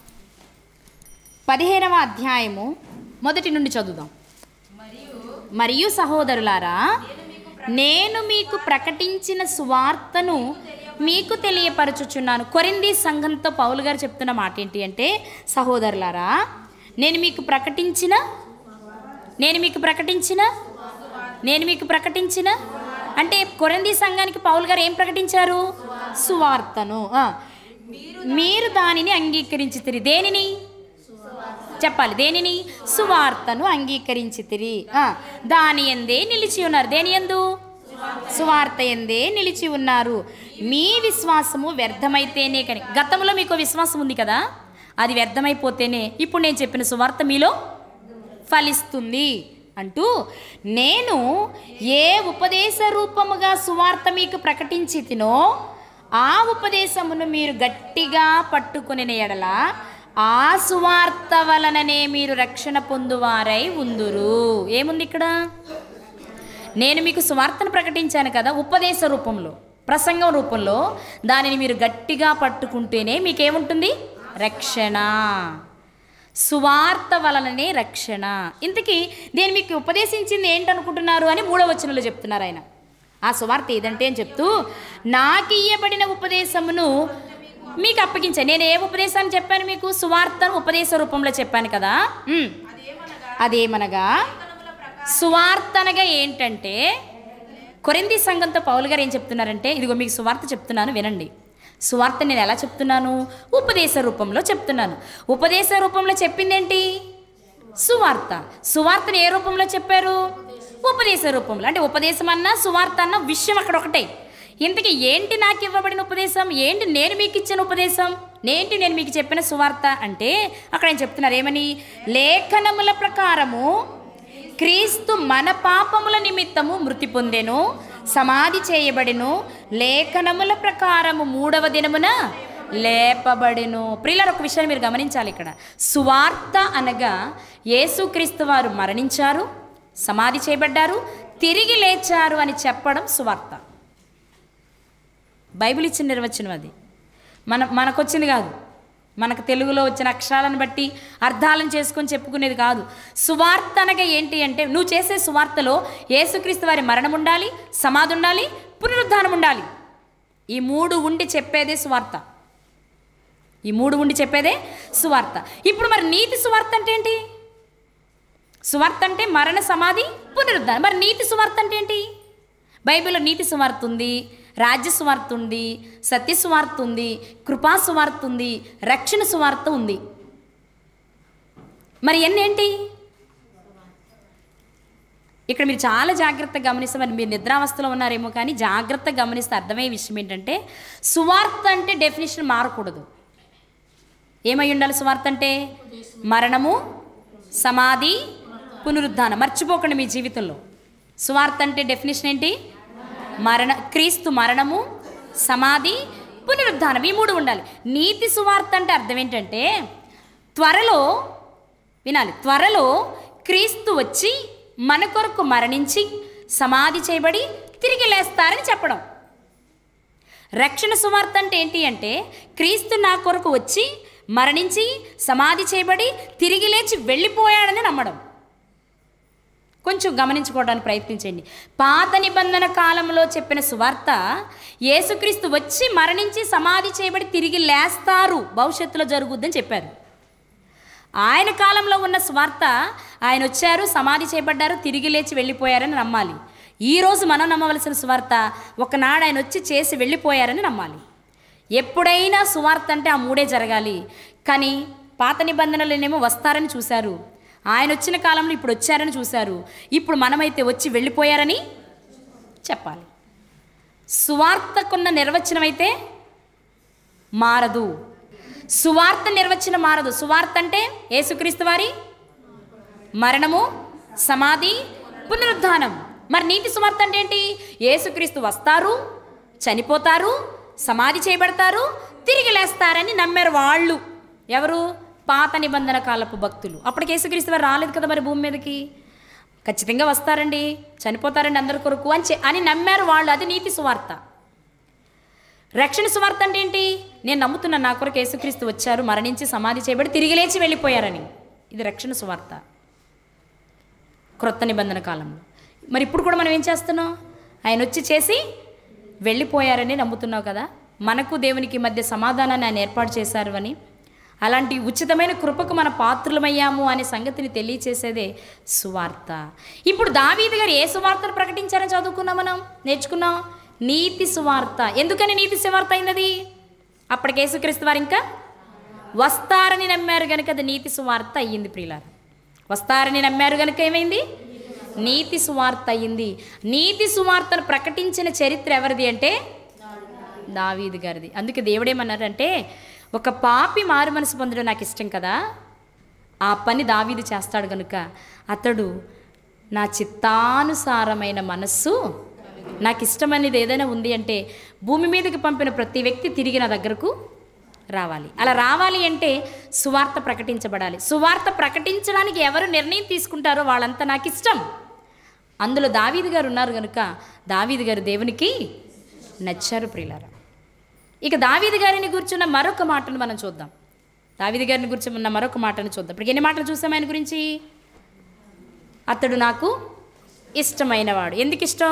పదిహేనవ అధ్యాయము మొదటి నుండి చదువుదాం మరియు సహోదరులారా నేను మీకు ప్రకటించిన సువార్తను మీకు తెలియపరచుచున్నాను కొరింది సంఘంతో పౌలు గారు చెప్తున్న మాట ఏంటి అంటే సహోదరులారా నేను మీకు ప్రకటించిన నేను మీకు ప్రకటించిన నేను మీకు ప్రకటించిన అంటే కొరంది సంఘానికి పౌలు గారు ఏం ప్రకటించారు సువార్తను ఆ. మీరు దానిని అంగీకరించితిరి దేనిని చెప్పాలి దేనిని సువార్తను అంగీకరించితిరి ఆ, దాని ఎందే నిలిచి ఉన్నారు దేని ఎందు సువార్త ఎందే నిలిచి ఉన్నారు మీ విశ్వాసము వ్యర్థమైతేనే కానీ గతంలో మీకు విశ్వాసం ఉంది కదా అది వ్యర్థమైపోతేనే ఇప్పుడు నేను చెప్పిన సువార్త మీలో ఫలిస్తుంది అంటూ నేను ఏ ఉపదేశ రూపముగా సువార్త మీకు ప్రకటించి తినో ఆ ఉపదేశమును మీరు గట్టిగా పట్టుకుని ఎడల ఆ సువార్త వలననే మీరు రక్షణ పొందువారై ఉందురు ఏముంది ఇక్కడ నేను మీకు సువార్తను ప్రకటించాను కదా ఉపదేశ రూపంలో ప్రసంగం రూపంలో దానిని మీరు గట్టిగా పట్టుకుంటేనే మీకేముంటుంది రక్షణ సువార్త వలననే రక్షణ ఇంతకీ నేను మీకు ఉపదేశించింది ఏంటనుకుంటున్నారు అని మూడవ వచనంలో చెప్తున్నారు ఆయన ఆ సువార్త ఏదంటే అని చెప్తూ నాకు ఇయ్యబడిన ఉపదేశమును మీకు అప్పగించాను నేను ఏ ఉపదేశాన్ని చెప్పాను మీకు సువార్తను ఉపదేశ రూపంలో చెప్పాను కదా ఉమ్. అదేమనగా సువార్త అనగా ఏంటంటే కొరింది సంఘంతో పౌలు గారు ఏం చెప్తున్నారంటే ఇదిగో మీకు సువార్త చెప్తున్నాను వినండి సువార్త నేను ఎలా చెప్తున్నాను ఉపదేశ రూపంలో చెప్తున్నాను ఉపదేశ రూపంలో చెప్పిందేంటి సువార్త సువార్తను ఏ రూపంలో చెప్పారు ఉపదేశ రూపంలో అంటే ఉపదేశం అన్నా సువార్త అన్న విషయం అక్కడ ఒకటే ఇంతకీ ఏంటి నాకు ఇవ్వబడిన ఉపదేశం ఏంటి నేను మీకు ఇచ్చిన ఉపదేశం ఏంటి నేను మీకు చెప్పిన సువార్త అంటే అక్కడ ఆయన చెప్తున్నారు ఏమని లేఖనముల ప్రకారము క్రీస్తు మన పాపముల నిమిత్తము మృతి పొందెను సమాధి చేయబడెను లేఖనముల ప్రకారము మూడవ దినమున లేపబడెను ప్రియులారు ఒక విషయాన్ని మీరు గమనించాలి ఇక్కడ సువార్త అనగా యేసుక్రీస్తు వారు మరణించారు సమాధి చేయబడ్డారు తిరిగి లేచారు అని చెప్పడం సువార్త బైబిల్ ఇచ్చిన నిర్వచనం అది మన మనకొచ్చింది కాదు మనకు తెలుగులో వచ్చిన అక్షరాలను బట్టి అర్థాలను చేసుకొని చెప్పుకునేది కాదు సువార్త అనగా ఏంటి అంటే నువ్వు చేసే సువార్తలో యేసుక్రీస్తు వారి మరణం ఉండాలి సమాధి ఉండాలి పునరుద్ధానం ఉండాలి ఈ మూడు ఉండి చెప్పేదే సువార్త ఈ మూడు ఉండి చెప్పేదే సువార్త ఇప్పుడు మరి నీతి సువార్త అంటే ఏంటి సువార్త అంటే మరణ సమాధి పునరుద్ధానం మరి నీతి సువార్త అంటే ఏంటి బైబిల్లో నీతి సువార్త ఉంది రాజ్య సువార్త ఉంది సత్య సువార్త ఉంది కృపా సువార్త ఉంది రక్షణ సువార్త ఉంది మరి ఎన్ని ఏంటి ఇక్కడ మీరు చాలా జాగ్రత్తగా గమనిస్తే మరి మీరు నిద్రావస్థలో ఉన్నారేమో కానీ జాగ్రత్తగా గమనిస్తే అర్థమయ్యే విషయం ఏంటంటే సువార్త అంటే డెఫినేషన్ మారకూడదు ఏమై ఉండాలి సువార్త అంటే మరణము సమాధి పునరుద్ధానం మర్చిపోకండి మీ జీవితంలో సువార్త అంటే డెఫినేషన్ ఏంటి మరణ క్రీస్తు మరణము సమాధి పునరుద్ధానం ఈ మూడు ఉండాలి నీతి సువార్త అంటే అర్థం ఏంటంటే త్వరలో వినాలి త్వరలో క్రీస్తు వచ్చి మన కొరకు మరణించి సమాధి చేయబడి తిరిగి లేస్తారని చెప్పడం రక్షణ సువార్త అంటే ఏంటి అంటే క్రీస్తు నా కొరకు వచ్చి మరణించి సమాధి చేయబడి తిరిగి లేచి వెళ్ళిపోయాడని నమ్మడం కొంచెం గమనించుకోవడానికి ప్రయత్నించండి పాత నిబంధన కాలంలో చెప్పిన సువార్త యేసుక్రీస్తు వచ్చి మరణించి సమాధి చేయబడి తిరిగి లేస్తారు భవిష్యత్తులో జరుగుద్దని చెప్పారు ఆయన కాలంలో ఉన్న స్వార్థ ఆయన వచ్చారు సమాధి చేయబడ్డారు తిరిగి లేచి వెళ్ళిపోయారని నమ్మాలి ఈరోజు మనం నమ్మవలసిన సువార్త ఒకనాడు ఆయన వచ్చి చేసి వెళ్ళిపోయారని నమ్మాలి ఎప్పుడైనా సువార్త అంటే ఆ మూడే జరగాలి కానీ పాత నిబంధనలనేమో వస్తారని చూశారు ఆయన వచ్చిన కాలంలో ఇప్పుడు వచ్చారని చూశారు ఇప్పుడు మనమైతే వచ్చి వెళ్ళిపోయారని చెప్పాలి సువార్తకున్న నిర్వచనం అయితే మారదు సువార్త నిర్వచనం మారదు సువార్త అంటే యేసుక్రీస్తు వారి మరణము సమాధి పునరుద్ధానం మరి నీతి సువార్త అంటే ఏంటి యేసుక్రీస్తు వస్తారు చనిపోతారు సమాధి చేయబడతారు తిరిగి లేస్తారని నమ్మారు వాళ్ళు ఎవరు పాత నిబంధన కాలపు భక్తులు అప్పటికి యేసుక్రీస్తు వారు రాలేదు కదా మరి భూమి మీదకి ఖచ్చితంగా వస్తారండి చనిపోతారండి అందరి కొరకు అని చె- అని నమ్మారు వాళ్ళు అది నీతి సువార్త రక్షణ సువార్త అంటే ఏంటి నేను నమ్ముతున్నా నా కొరకు యేసుక్రీస్తు వచ్చారు మరణించి సమాధి చేయబడి తిరిగి లేచి వెళ్ళిపోయారని ఇది రక్షణ సువార్త క్రొత్త నిబంధన కాలంలో మరి ఇప్పుడు కూడా మనం ఏం చేస్తున్నాం ఆయన వచ్చి చేసి వెళ్ళిపోయారని నమ్ముతున్నావు కదా మనకు దేవునికి మధ్య సమాధానాన్ని ఆయన ఏర్పాటు చేశారు అని అలాంటి ఉచితమైన కృపకు మన పాత్రులమయ్యాము అనే సంగతిని తెలియచేసేదే సువార్త ఇప్పుడు దావీదు గారు ఏ సువార్తను ప్రకటించారని చదువుకున్నాం మనం నేర్చుకున్నాం నీతి సువార్త ఎందుకని నీతి సువార్త అయినది అప్పటికి యేసుక్రీస్తు వారు ఇంకా వస్తారని నమ్మారు కనుక అది నీతి సువార్త అయ్యింది ప్రియులారా వస్తారని నమ్మారు కనుక ఏమైంది నీతి సువార్త అయ్యింది నీతి సువార్తను ప్రకటించిన చరిత్ర ఎవరిది అంటే దావీదు గారిది అందుకే దేవుడేమన్నారంటే ఒక పాపి మారు మనసు పొందడం నాకు ఇష్టం కదా ఆ పని దావీదు చేస్తాడు కనుక అతడు నా చిత్తానుసారమైన మనస్సు నాకు ఇష్టమనేది ఏదైనా ఉంది అంటే భూమి మీదకి పంపిన ప్రతి వ్యక్తి తిరిగి నా దగ్గరకు రావాలి అలా రావాలి అంటే సువార్త ప్రకటించబడాలి సువార్త ప్రకటించడానికి ఎవరు నిర్ణయం తీసుకుంటారో వాళ్ళంతా నాకు ఇష్టం అందులో దావీదు గారు ఉన్నారు కనుక దావీదు గారు దేవునికి నచ్చారు ప్రియులారా ఇక దావీదు గారిని కూర్చున్న మరొక మాటను మనం చూద్దాం దావీదు గారిని గురించి ఉన్న మరొక మాటను చూద్దాం ఇప్పుడు ఎన్ని మాటలు చూసాం ఆయన గురించి అతడు నాకు ఇష్టమైనవాడు ఎందుకు ఇష్టం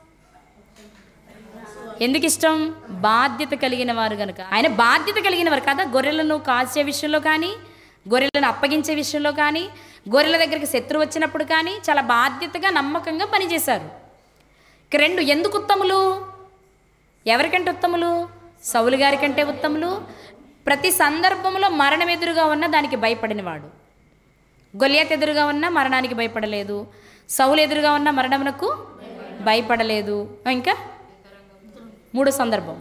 ఎందుకు ఇష్టం బాధ్యత కలిగిన వారు కనుక ఆయన బాధ్యత కలిగిన వారు కదా గొర్రెలను కాల్చే విషయంలో కానీ గొర్రెలను అప్పగించే విషయంలో కానీ గొర్రెల దగ్గరికి శత్రువు వచ్చినప్పుడు కానీ చాలా బాధ్యతగా నమ్మకంగా పనిచేశారు ఇక రెండు ఎందుకు ఉత్తములు ఎవరికంటే ఉత్తములు సౌలు గారి కంటే ఉత్తములు ప్రతి సందర్భంలో మరణం ఎదురుగా ఉన్న దానికి భయపడినవాడు గొలియాత్ ఎదురుగా ఉన్న మరణానికి భయపడలేదు సౌలు ఎదురుగా ఉన్న మరణమునకు భయపడలేదు ఇంకా మూడో సందర్భం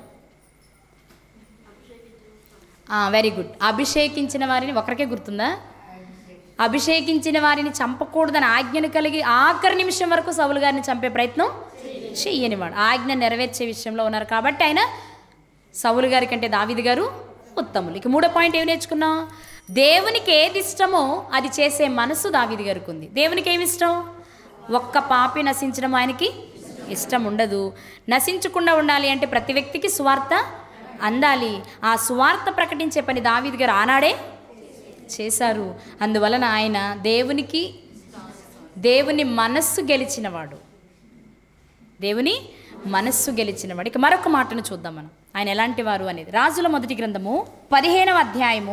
వెరీ గుడ్ అభిషేకించిన వారిని ఒకరికే గుర్తుందా అభిషేకించిన వారిని చంపకూడదని ఆజ్ఞను కలిగి ఆఖరి నిమిషం వరకు సౌలు గారిని చంపే ప్రయత్నం చెయ్యనివాడు ఆజ్ఞ నెరవేర్చే విషయంలో ఉన్నారు కాబట్టి ఆయన సౌలు గారి కంటే దావిది గారు ఉత్తములు ఇక మూడో పాయింట్ ఏమి నేర్చుకున్నాం దేవునికి ఏది ఇష్టమో అది చేసే మనసు దావిది గారికి ఉంది దేవునికి ఏమి ఇష్టం ఒక్క పాపి నశించడం ఆయనకి ఇష్టం ఉండదు నశించకుండా ఉండాలి అంటే ప్రతి వ్యక్తికి సువార్త అందాలి ఆ సువార్త ప్రకటించే పని దావీదు గారు ఆనాడే చేశారు అందువలన ఆయన దేవునికి దేవుని మనస్సు గెలిచినవాడు దేవుని మనస్సు గెలిచినవాడు ఇక మరొక మాటను చూద్దాం మనం ఆయన ఎలాంటి వారు అనేది రాజుల మొదటి గ్రంథము పదిహేనవ అధ్యాయము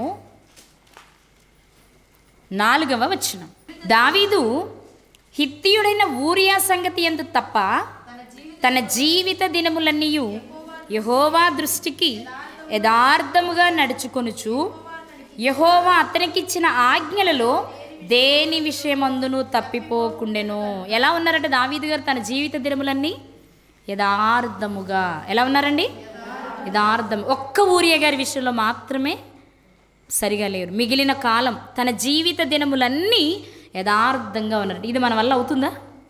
నాలుగవ వచనం దావీదు హిత్తియుడైన ఊరియా సంగతి ఎందు తప్ప తన జీవిత దినములన్నీయు యహోవా దృష్టికి యథార్థముగా నడుచుకొనుచు యహోవా అతనికిచ్చిన ఆజ్ఞలలో దేని విషయమందును తప్పిపోకుండెను ఎలా ఉన్నారంటే దావీదు గారు తన జీవిత దినములన్నీ యథార్థముగా ఎలా ఉన్నారండి యథార్థం ఒక్క ఊరియా గారి విషయంలో మాత్రమే సరిగా లేరు మిగిలిన కాలం తన జీవిత దినములన్నీ యథార్థంగా ఉన్నారు ఇది మన వల్ల అవుతుందా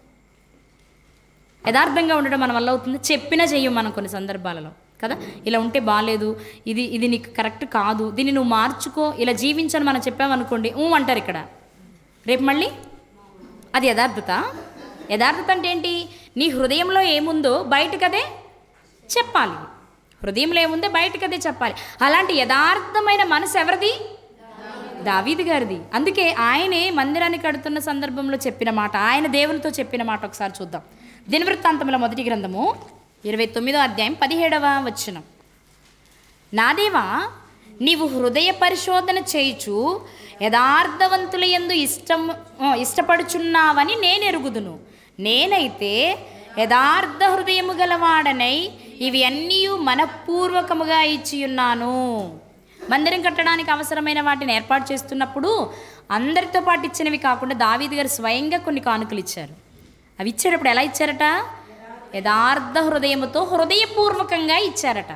యథార్థంగా ఉండడం మన వల్ల అవుతుంది చెప్పినా చెయ్యం మనం కొన్ని సందర్భాలలో కదా ఇలా ఉంటే బాగాలేదు ఇది ఇది నీకు కరెక్ట్ కాదు దీన్ని నువ్వు మార్చుకో ఇలా జీవించని మనం చెప్పామనుకోండి ఊ అంటారు ఇక్కడ రేపు మళ్ళీ అది యథార్థత యథార్థత అంటే ఏంటి నీ హృదయంలో ఏముందో బయటకదే చెప్పాలి హృదయంలో ఏముందో బయటకు అదే చెప్పాలి అలాంటి యథార్థమైన మనసు ఎవరిది దావీదు గారిది అందుకే ఆయనే మందిరాన్ని కడుతున్న సందర్భంలో చెప్పిన మాట ఆయన దేవునితో చెప్పిన మాట ఒకసారి చూద్దాం దినవృత్తాంతముల మొదటి గ్రంథము ఇరవై తొమ్మిదో అధ్యాయం పదిహేడవ వచనం నా దేవా నీవు హృదయ పరిశోధన చేయుచు యథార్థవంతుల యందు ఇష్టం ఆ, ఇష్టపడుచున్నావని నేను ఎరుగుదును నేనైతే యథార్థ హృదయము గలవాడనై ఇవి అన్నీ మనపూర్వకముగా ఇచ్చియున్నాను మందిరం కట్టడానికి అవసరమైన వాటిని ఏర్పాటు చేస్తున్నప్పుడు అందరితో పాటు ఇచ్చినవి కాకుండా దావీదు గారు స్వయంగా కొన్ని కానుకలు ఇచ్చారు అవి ఇచ్చేటప్పుడు ఎలా ఇచ్చారట యథార్థ హృదయముతో హృదయపూర్వకంగా ఇచ్చారట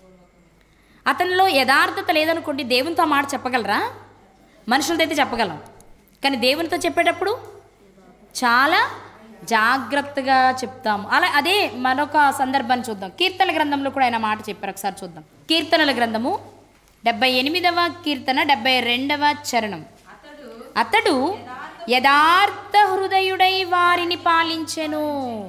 అతనిలో యథార్థత లేదనుకోండి దేవునితో ఆ మాట చెప్పగలరా మనుషులతో అయితే చెప్పగలం కానీ దేవునితో చెప్పేటప్పుడు చాలా జాగ్రత్తగా చెప్తాము అలా అదే మరొక సందర్భాన్ని చూద్దాం కీర్తన గ్రంథంలో కూడా ఆయన మాట చెప్పారు ఒకసారి చూద్దాం కీర్తనల గ్రంథము డెబ్బై ఎనిమిదవ కీర్తన డెబ్బై రెండవ చరణం అతడు యథార్థ హృదయుడై వారిని పాలించెను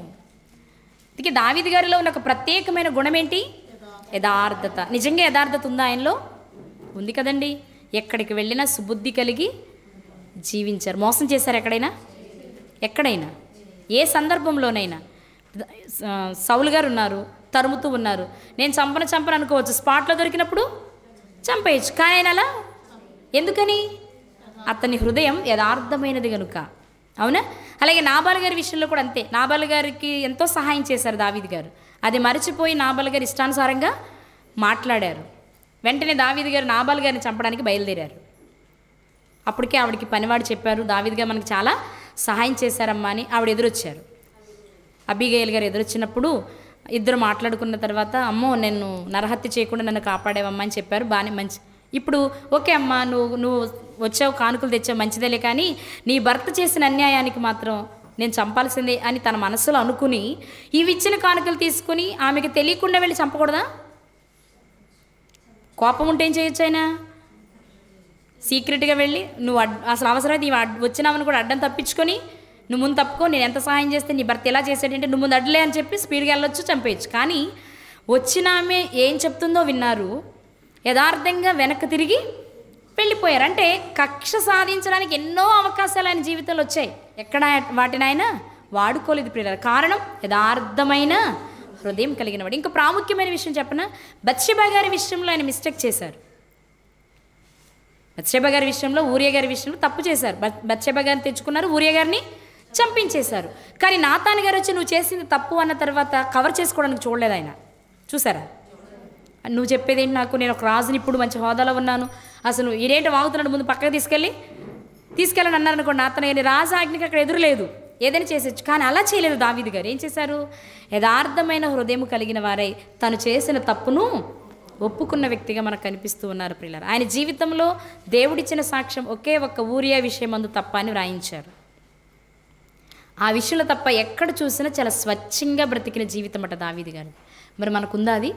అందుకే దావిది గారిలో ఉన్న ఒక ప్రత్యేకమైన గుణం ఏంటి యథార్థత నిజంగా యథార్థత ఉందా ఆయనలో ఉంది కదండి ఎక్కడికి వెళ్ళినా సుబుద్ధి కలిగి జీవించారు మోసం చేశారు ఎక్కడైనా ఎక్కడైనా ఏ సందర్భంలోనైనా ఆ, సౌలు గారు ఉన్నారు తరుముతూ ఉన్నారు నేను చంపన చంపను అనుకోవచ్చు స్పాట్లో దొరికినప్పుడు చంపేయచ్చు కానీ ఆయన అలా ఎందుకని అతని హృదయం యథార్థమైనది గనుక అవునా అలాగే నాబాల్ గారి విషయంలో కూడా అంతే నాబాల్ గారికి ఎంతో సహాయం చేశారు దావీద్ గారు అది మర్చిపోయి నాబాల్ గారు ఇష్టానుసారంగా మాట్లాడారు వెంటనే దావీద్ గారు నాబాల్ గారిని చంపడానికి బయలుదేరారు అప్పటికే ఆవిడకి పనివాడు చెప్పారు దావీద్ గారు మనకి చాలా సహాయం చేశారమ్మా అని ఆవిడ ఎదురొచ్చారు అబిగేల్ గారు ఎదురొచ్చినప్పుడు ఇద్దరు మాట్లాడుకున్న తర్వాత అమ్మో నేను నరహత్య చేయకుండా నన్ను కాపాడేవమ్మా అని చెప్పారు బాగానే మంచి ఇప్పుడు ఓకే అమ్మా నువ్వు నువ్వు వచ్చావు కానుకలు తెచ్చావు మంచిదేలే కానీ నీ భర్త చేసిన అన్యాయానికి మాత్రం నేను చంపాల్సిందే అని తన మనసులో అనుకుని ఇవి ఇచ్చిన కానుకలు తీసుకుని ఆమెకి తెలియకుండా వెళ్ళి చంపకూడదా కోపం ఉంటే ఏం చేయొచ్చు ఆయన సీక్రెట్గా వెళ్ళి నువ్వు అడ్ అసలు అవసరమైతే ఇవి అడ్ వచ్చినామని కూడా అడ్డం తప్పించుకొని నువ్వు ముందు తప్పుకో నేను ఎంత సహాయం చేస్తే నీ భర్త ఎలా చేసాడంటే నువ్వు ముందు అడ్లే అని చెప్పి స్పీడ్గా వెళ్ళొచ్చు చంపేయచ్చు కానీ వచ్చిన ఆమె ఏం చెప్తుందో విన్నారు యథార్థంగా వెనక్కి తిరిగి వెళ్ళిపోయారు అంటే కక్ష సాధించడానికి ఎన్నో అవకాశాలు ఆయన జీవితంలో వచ్చాయి ఎక్కడ వాటిని ఆయన వాడుకోలేదు ప్రియుల కారణం యథార్థమైన హృదయం కలిగిన వాడు ఇంకో ప్రాముఖ్యమైన విషయం చెప్పన బత్షబా గారి విషయంలో ఆయన మిస్టేక్ చేశారు బత్షెబ గారి విషయంలో ఊరియ గారి విషయంలో తప్పు చేశారు బత్- బత్షెబ గారిని తెచ్చుకున్నారు ఊరియ గారిని చంపించేశారు కానీ నాతాన్ గారు వచ్చి నువ్వు చేసింది తప్పు అన్న తర్వాత కవర్ చేసుకోవడానికి చూడలేదు ఆయన చూసారా నువ్వు చెప్పేది ఏంటి నాకు నేను ఒక రాజుని ఇప్పుడు మంచి హోదాలో ఉన్నాను అసలు ఇదేంటి వాగుతున్నాడు ముందు పక్కకు తీసుకెళ్ళి తీసుకెళ్ళని అన్నారు అనుకోండి నాతన గారి రాజు ఆజ్ఞకి అక్కడ ఎదురు లేదు ఏదైనా చేసేచ్చు కానీ అలా చేయలేదు దావీదు గారు ఏం చేశారు యథార్థమైన హృదయం కలిగిన వారై తను చేసిన తప్పును ఒప్పుకున్న వ్యక్తిగా మనకు కనిపిస్తూ ఉన్నారు ప్రిల్లర్ ఆయన జీవితంలో దేవుడిచ్చిన సాక్ష్యం ఒకే ఒక్క ఊరియా విషయం అందు తప్ప అని వ్రాయించారు ఆ విషయంలో తప్ప ఎక్కడ చూసినా చాలా స్వచ్ఛంగా బ్రతికిన జీవితం అట దావీది గారు మరి మనకుందా అది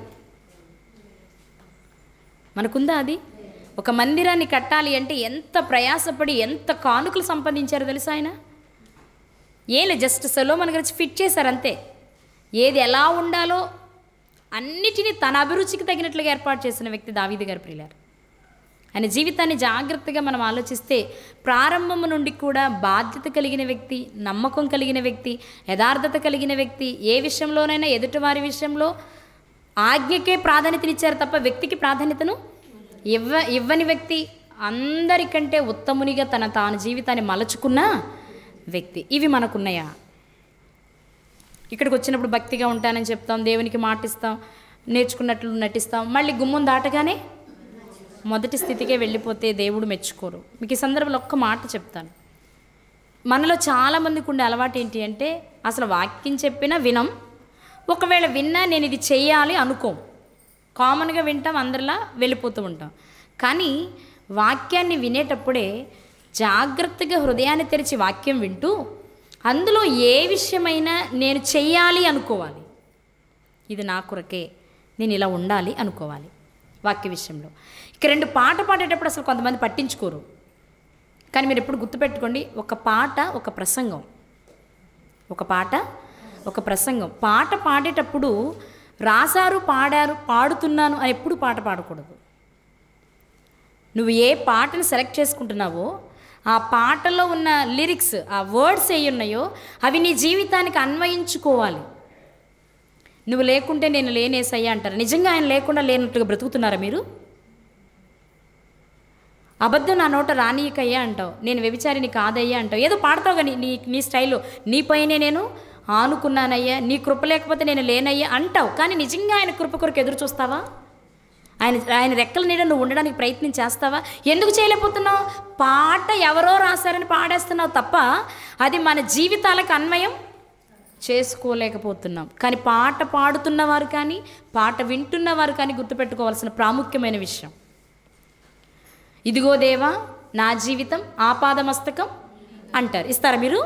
మనకుందా అది ఒక మందిరాన్ని కట్టాలి అంటే ఎంత ప్రయాసపడి ఎంత కానుకలు సంపాదించారో తెలుసా ఆయన ఏం లేదు జస్ట్ సొలోమన్ గురించి ఫిట్ చేశారు అంతే ఏది ఎలా ఉండాలో అన్నిటినీ తన అభిరుచికి తగినట్లుగా ఏర్పాటు చేసిన వ్యక్తి దావీదు గారు ప్రియులారు ఆయన జీవితాన్ని జాగ్రత్తగా మనం ఆలోచిస్తే ప్రారంభము నుండి కూడా బాధ్యత కలిగిన వ్యక్తి నమ్మకం కలిగిన వ్యక్తి యథార్థత కలిగిన వ్యక్తి ఏ విషయంలోనైనా ఎదుటివారి విషయంలో ఆజ్ఞకే ప్రాధాన్యతనిచ్చారు తప్ప వ్యక్తికి ప్రాధాన్యతను ఇవ్వ ఇవ్వని వ్యక్తి అందరికంటే ఉత్తమునిగా తన తాను జీవితాన్ని మలచుకున్న వ్యక్తి ఇవి మనకున్నాయా ఇక్కడికి వచ్చినప్పుడు భక్తిగా ఉంటానని చెప్తాం దేవునికి మాటిస్తాం నేర్చుకున్నట్లు నటిస్తాం మళ్ళీ గుమ్మం దాటగానే మొదటి స్థితికే వెళ్ళిపోతే దేవుడు మెచ్చుకోరు మీకు ఈ సందర్భంలో ఒక్క మాట చెప్తాను మనలో చాలామందికి ఉండే అలవాటు ఏంటి అంటే అసలు వాక్యం చెప్పినా వినం ఒకవేళ విన్నా నేను ఇది చెయ్యాలి అనుకోం కామన్గా వింటాం అందరిలా వెళ్ళిపోతూ ఉంటాం కానీ వాక్యాన్ని వినేటప్పుడే జాగ్రత్తగా హృదయాన్ని తెరిచి వాక్యం వింటూ అందులో ఏ విషయమైనా నేను చెయ్యాలి అనుకోవాలి ఇది నా కొరకే నేను ఇలా ఉండాలి అనుకోవాలి వాక్య విషయంలో ఇక రెండు పాట పాడేటప్పుడు అసలు కొంతమంది పట్టించుకోరు కానీ మీరు ఎప్పుడు గుర్తుపెట్టుకోండి ఒక పాట ఒక ప్రసంగం ఒక పాట ఒక ప్రసంగం పాట పాడేటప్పుడు రాశారు పాడారు పాడుతున్నాను అని ఎప్పుడు పాట పాడకూడదు నువ్వు ఏ పాటను సెలెక్ట్ చేసుకుంటున్నావో ఆ పాటలో ఉన్న లిరిక్స్ ఆ వర్డ్స్ ఏ ఉన్నాయో అవి నీ జీవితానికి అన్వయించుకోవాలి నువ్వు లేకుంటే నేను లేనేసయ్యా అంటారు నిజంగా ఆయన లేకుండా లేనట్టుగా బ్రతుకుతున్నారా మీరు అబద్ధం నా నోట రానీయకయ్యా అంటావు నేను వ్యభిచారిని కాదయ్యా అంటావు ఏదో పాడతావు కానీ నీ నీ స్టైల్లో నీపైనే నేను ఆనుకున్నానయ్యా నీ కృప లేకపోతే నేను లేనయ్యా అంటావు కానీ నిజంగా ఆయన కృప కొరకు ఎదురు చూస్తావా ఆయన ఆయన రెక్కల నీడ నువ్వు ఉండడానికి ప్రయత్నం చేస్తావా ఎందుకు చేయలేకపోతున్నావు పాట ఎవరో రాశారని పాడేస్తున్నావు తప్ప అది మన జీవితాలకు అన్వయం చేసుకోలేకపోతున్నాం కానీ పాట పాడుతున్నవారు కానీ పాట వింటున్నవారు కానీ గుర్తుపెట్టుకోవాల్సిన ప్రాముఖ్యమైన విషయం ఇదిగో దేవా నా జీవితం ఆపాదమస్తకం అంటారు ఇస్తారా మీరు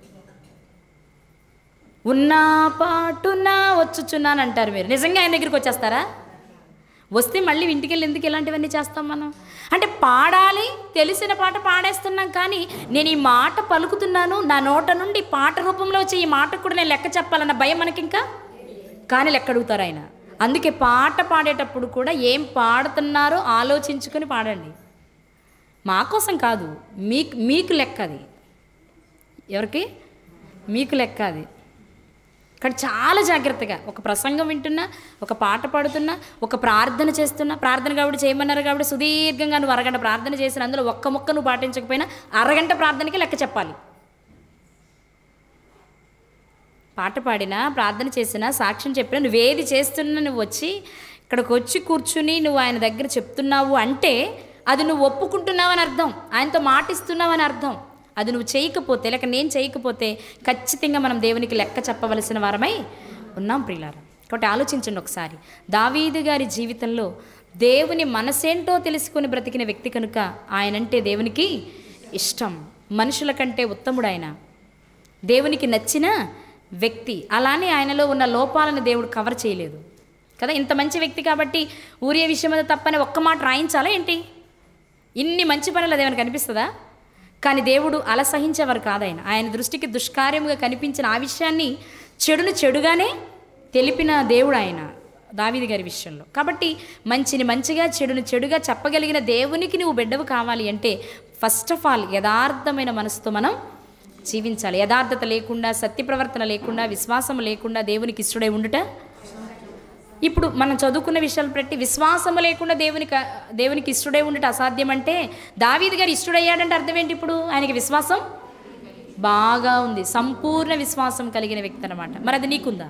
ఉన్నా పాటున్నా వచ్చుచున్నాను అంటారు మీరు నిజంగా ఆయన దగ్గరికి వచ్చేస్తారా వస్తే మళ్ళీ ఇంటికి వెళ్ళి ఎందుకు ఇలాంటివన్నీ చేస్తాం మనం అంటే పాడాలి తెలిసిన పాట పాడేస్తున్నాం కానీ నేను ఈ మాట పలుకుతున్నాను నా నోట నుండి పాట రూపంలో వచ్చే ఈ మాటకు కూడా నేను లెక్క చెప్పాలన్న భయం మనకి ఇంకా కానీ లెక్క అడుగుతారు ఆయన అందుకే పాట పాడేటప్పుడు కూడా ఏం పాడుతున్నారో ఆలోచించుకొని పాడండి మా కోసం కాదు మీకు మీకు లెక్క అది ఎవరికి మీకు లెక్క అది కానీ చాలా జాగ్రత్తగా ఒక ప్రసంగం వింటున్నా ఒక పాట పాడుతున్నా ఒక ప్రార్థన చేస్తున్నా ప్రార్థన కాబట్టి చేయమన్నారు కాబట్టి సుదీర్ఘంగా నువ్వు అరగంట ప్రార్థన చేసిన అందులో ఒక్క మొక్క నువ్వు పాటించకపోయినా అరగంట ప్రార్థనకి లెక్క చెప్పాలి పాట పాడినా ప్రార్థన చేసినా సాక్ష్యం చెప్పినా నువ్వేది చేస్తున్నా నువ్వు వచ్చి ఇక్కడికి వచ్చి కూర్చుని నువ్వు ఆయన దగ్గర చెప్తున్నావు అంటే అది నువ్వు ఒప్పుకుంటున్నావు అని అర్థం ఆయనతో మాటిస్తున్నావు అని అర్థం అది నువ్వు చేయకపోతే లేక నేను చేయకపోతే ఖచ్చితంగా మనం దేవునికి లెక్క చెప్పవలసిన వారమై ఉన్నాం ప్రియులారా కాబట్టి ఆలోచించండి ఒకసారి దావీదు గారి జీవితంలో దేవుని మనసేంటో తెలుసుకొని బ్రతికిన వ్యక్తి కనుక ఆయనంటే దేవునికి ఇష్టం మనుషుల కంటే ఉత్తముడు ఆయన దేవునికి నచ్చిన వ్యక్తి అలానే ఆయనలో ఉన్న లోపాలను దేవుడు కవర్ చేయలేదు కదా ఇంత మంచి వ్యక్తి కాబట్టి ఊరియే విషయం మీద తప్పని ఒక్క మాట రాయించాలా ఏంటి ఇన్ని మంచి పనులు అదేమైనా కనిపిస్తుందా కానీ దేవుడు అలా సహించేవారు కాదు ఆయన ఆయన దృష్టికి దుష్కార్యముగా కనిపించిన ఆ విషయాన్ని చెడును చెడుగానే తెలిపిన దేవుడు ఆయన దావీది గారి విషయంలో కాబట్టి మంచిని మంచిగా చెడుని చెడుగా చెప్పగలిగిన దేవునికి నువ్వు బిడ్డవు కావాలి అంటే ఫస్ట్ ఆఫ్ ఆల్ యథార్థమైన మనసుతో మనం జీవించాలి యథార్థత లేకుండా సత్య ప్రవర్తన లేకుండా విశ్వాసం లేకుండా దేవునికి ఇష్టడై ఉండుట ఇప్పుడు మనం చదువుకున్న విషయాలు పెట్టి విశ్వాసము లేకుండా దేవునికి దేవునికి ఇష్టడై ఉండటం అసాధ్యం అంటే దావీది గారు ఇష్టడయ్యాడంటే అర్థం ఏంటి ఇప్పుడు ఆయనకి విశ్వాసం బాగా ఉంది సంపూర్ణ విశ్వాసం కలిగిన వ్యక్తి అనమాట మరి అది నీకుందా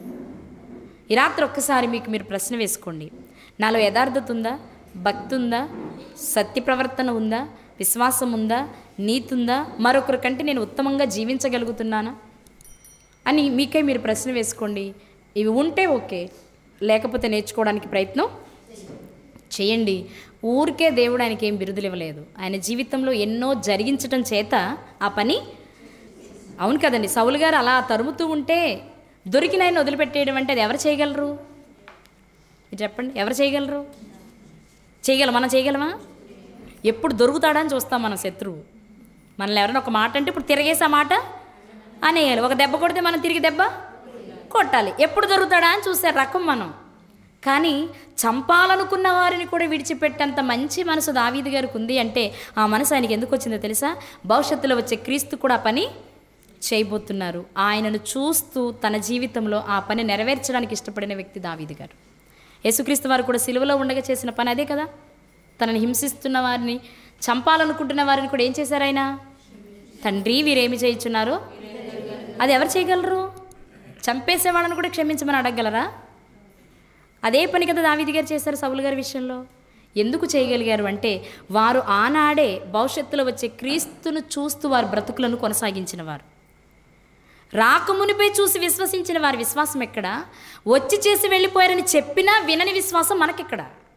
ఈ రాత్రి ఒక్కసారి మీకు మీరు ప్రశ్న వేసుకోండి నాలో యథార్థత ఉందా భక్తి ఉందా సత్య ప్రవర్తన ఉందా విశ్వాసం ఉందా నీతి ఉందా మరొకరి కంటే నేను ఉత్తమంగా జీవించగలుగుతున్నానా అని మీకే మీరు ప్రశ్న వేసుకోండి ఇవి ఉంటే ఓకే లేకపోతే నేర్చుకోవడానికి ప్రయత్నం చేయండి ఊరికే దేవుడు ఆయనకి ఏం బిరుదులు ఇవ్వలేదు ఆయన జీవితంలో ఎన్నో జరిగించటం చేత ఆ పని అవును కదండి సౌలు గారు అలా తరుముతూ ఉంటే దొరికిన ఆయన వదిలిపెట్టేయడం అంటే అది ఎవరు చేయగలరు మీరు చెప్పండి ఎవరు చేయగలరు చేయగలం మనం చేయగలమా ఎప్పుడు దొరుకుతాడని చూస్తాం మనం శత్రువు మనల్ని ఎవరైనా ఒక మాట అంటే ఇప్పుడు తిరిగేసి ఆ మాట అనేయాలి ఒక దెబ్బ కొడితే మనం తిరిగి దెబ్బ కొట్టాలి ఎప్పుడు దొరుకుతాడా అని చూసే రకం మనం కానీ చంపాలనుకున్న వారిని కూడా విడిచిపెట్టేంత మంచి మనసు దావీది గారికి ఉంది అంటే ఆ మనసు ఆయనకి ఎందుకు వచ్చిందో తెలుసా భవిష్యత్తులో వచ్చే క్రీస్తు కూడా ఆ పని చేయబోతున్నారు ఆయనను చూస్తూ తన జీవితంలో ఆ పని నెరవేర్చడానికి ఇష్టపడిన వ్యక్తి దావీది గారు యేసుక్రీస్తు వారు కూడా సిలువలో ఉండగా చేసిన పని అదే కదా తనని హింసిస్తున్న వారిని చంపాలనుకుంటున్న వారిని కూడా ఏం చేశారు ఆయన తండ్రి వీరేమి చేయించున్నారో అది ఎవరు చేయగలరు చంపేసేవాళ్ళని కూడా క్షమించమని అడగగలరా అదే పని కదా దావీది గారు చేశారు సౌలు గారి విషయంలో ఎందుకు చేయగలిగారు అంటే వారు ఆనాడే భవిష్యత్తులో వచ్చే క్రీస్తును చూస్తూ వారి బ్రతుకులను కొనసాగించిన వారు రాకమునిపై చూసి విశ్వసించిన వారి విశ్వాసం ఎక్కడ వచ్చి చేసి వెళ్ళిపోయారని చెప్పినా వినని విశ్వాసం మనకెక్కడ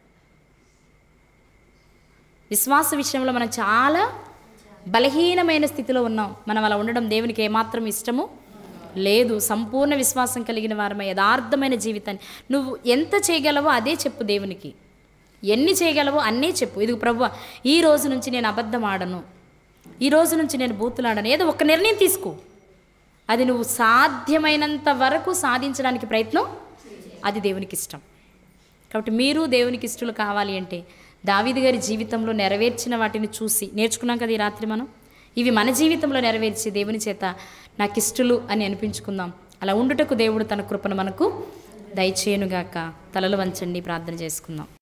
విశ్వాస విషయంలో మనం చాలా బలహీనమైన స్థితిలో ఉన్నాం మనం అలా ఉండడం దేవునికి ఏమాత్రం ఇష్టము లేదు సంపూర్ణ విశ్వాసం కలిగిన వారమై యథార్థమైన జీవితాన్ని నువ్వు ఎంత చేయగలవో అదే చెప్పు దేవునికి ఎన్ని చేయగలవో అన్నీ చెప్పు ఇది ప్రభు ఈ రోజు నుంచి నేను అబద్ధం ఆడను ఈ రోజు నుంచి నేను బూతులాడను ఏదో ఒక నిర్ణయం తీసుకో అది నువ్వు సాధ్యమైనంత వరకు సాధించడానికి ప్రయత్నం అది దేవునికి ఇష్టం కాబట్టి మీరు దేవునికి ఇష్టలు కావాలి అంటే దావీదు గారి జీవితంలో నెరవేర్చిన వాటిని చూసి నేర్చుకున్నాం కదా ఈ రాత్రి మనం ఇవి మన జీవితంలో నెరవేర్చి దేవుని చేత నాకు ఇష్టలు అని అనిపించుకుందాం అలా ఉండుటకు దేవుడు తన కృపను మనకు దయచేయునుగాక తలలు వంచండి ప్రార్థన చేసుకుందాం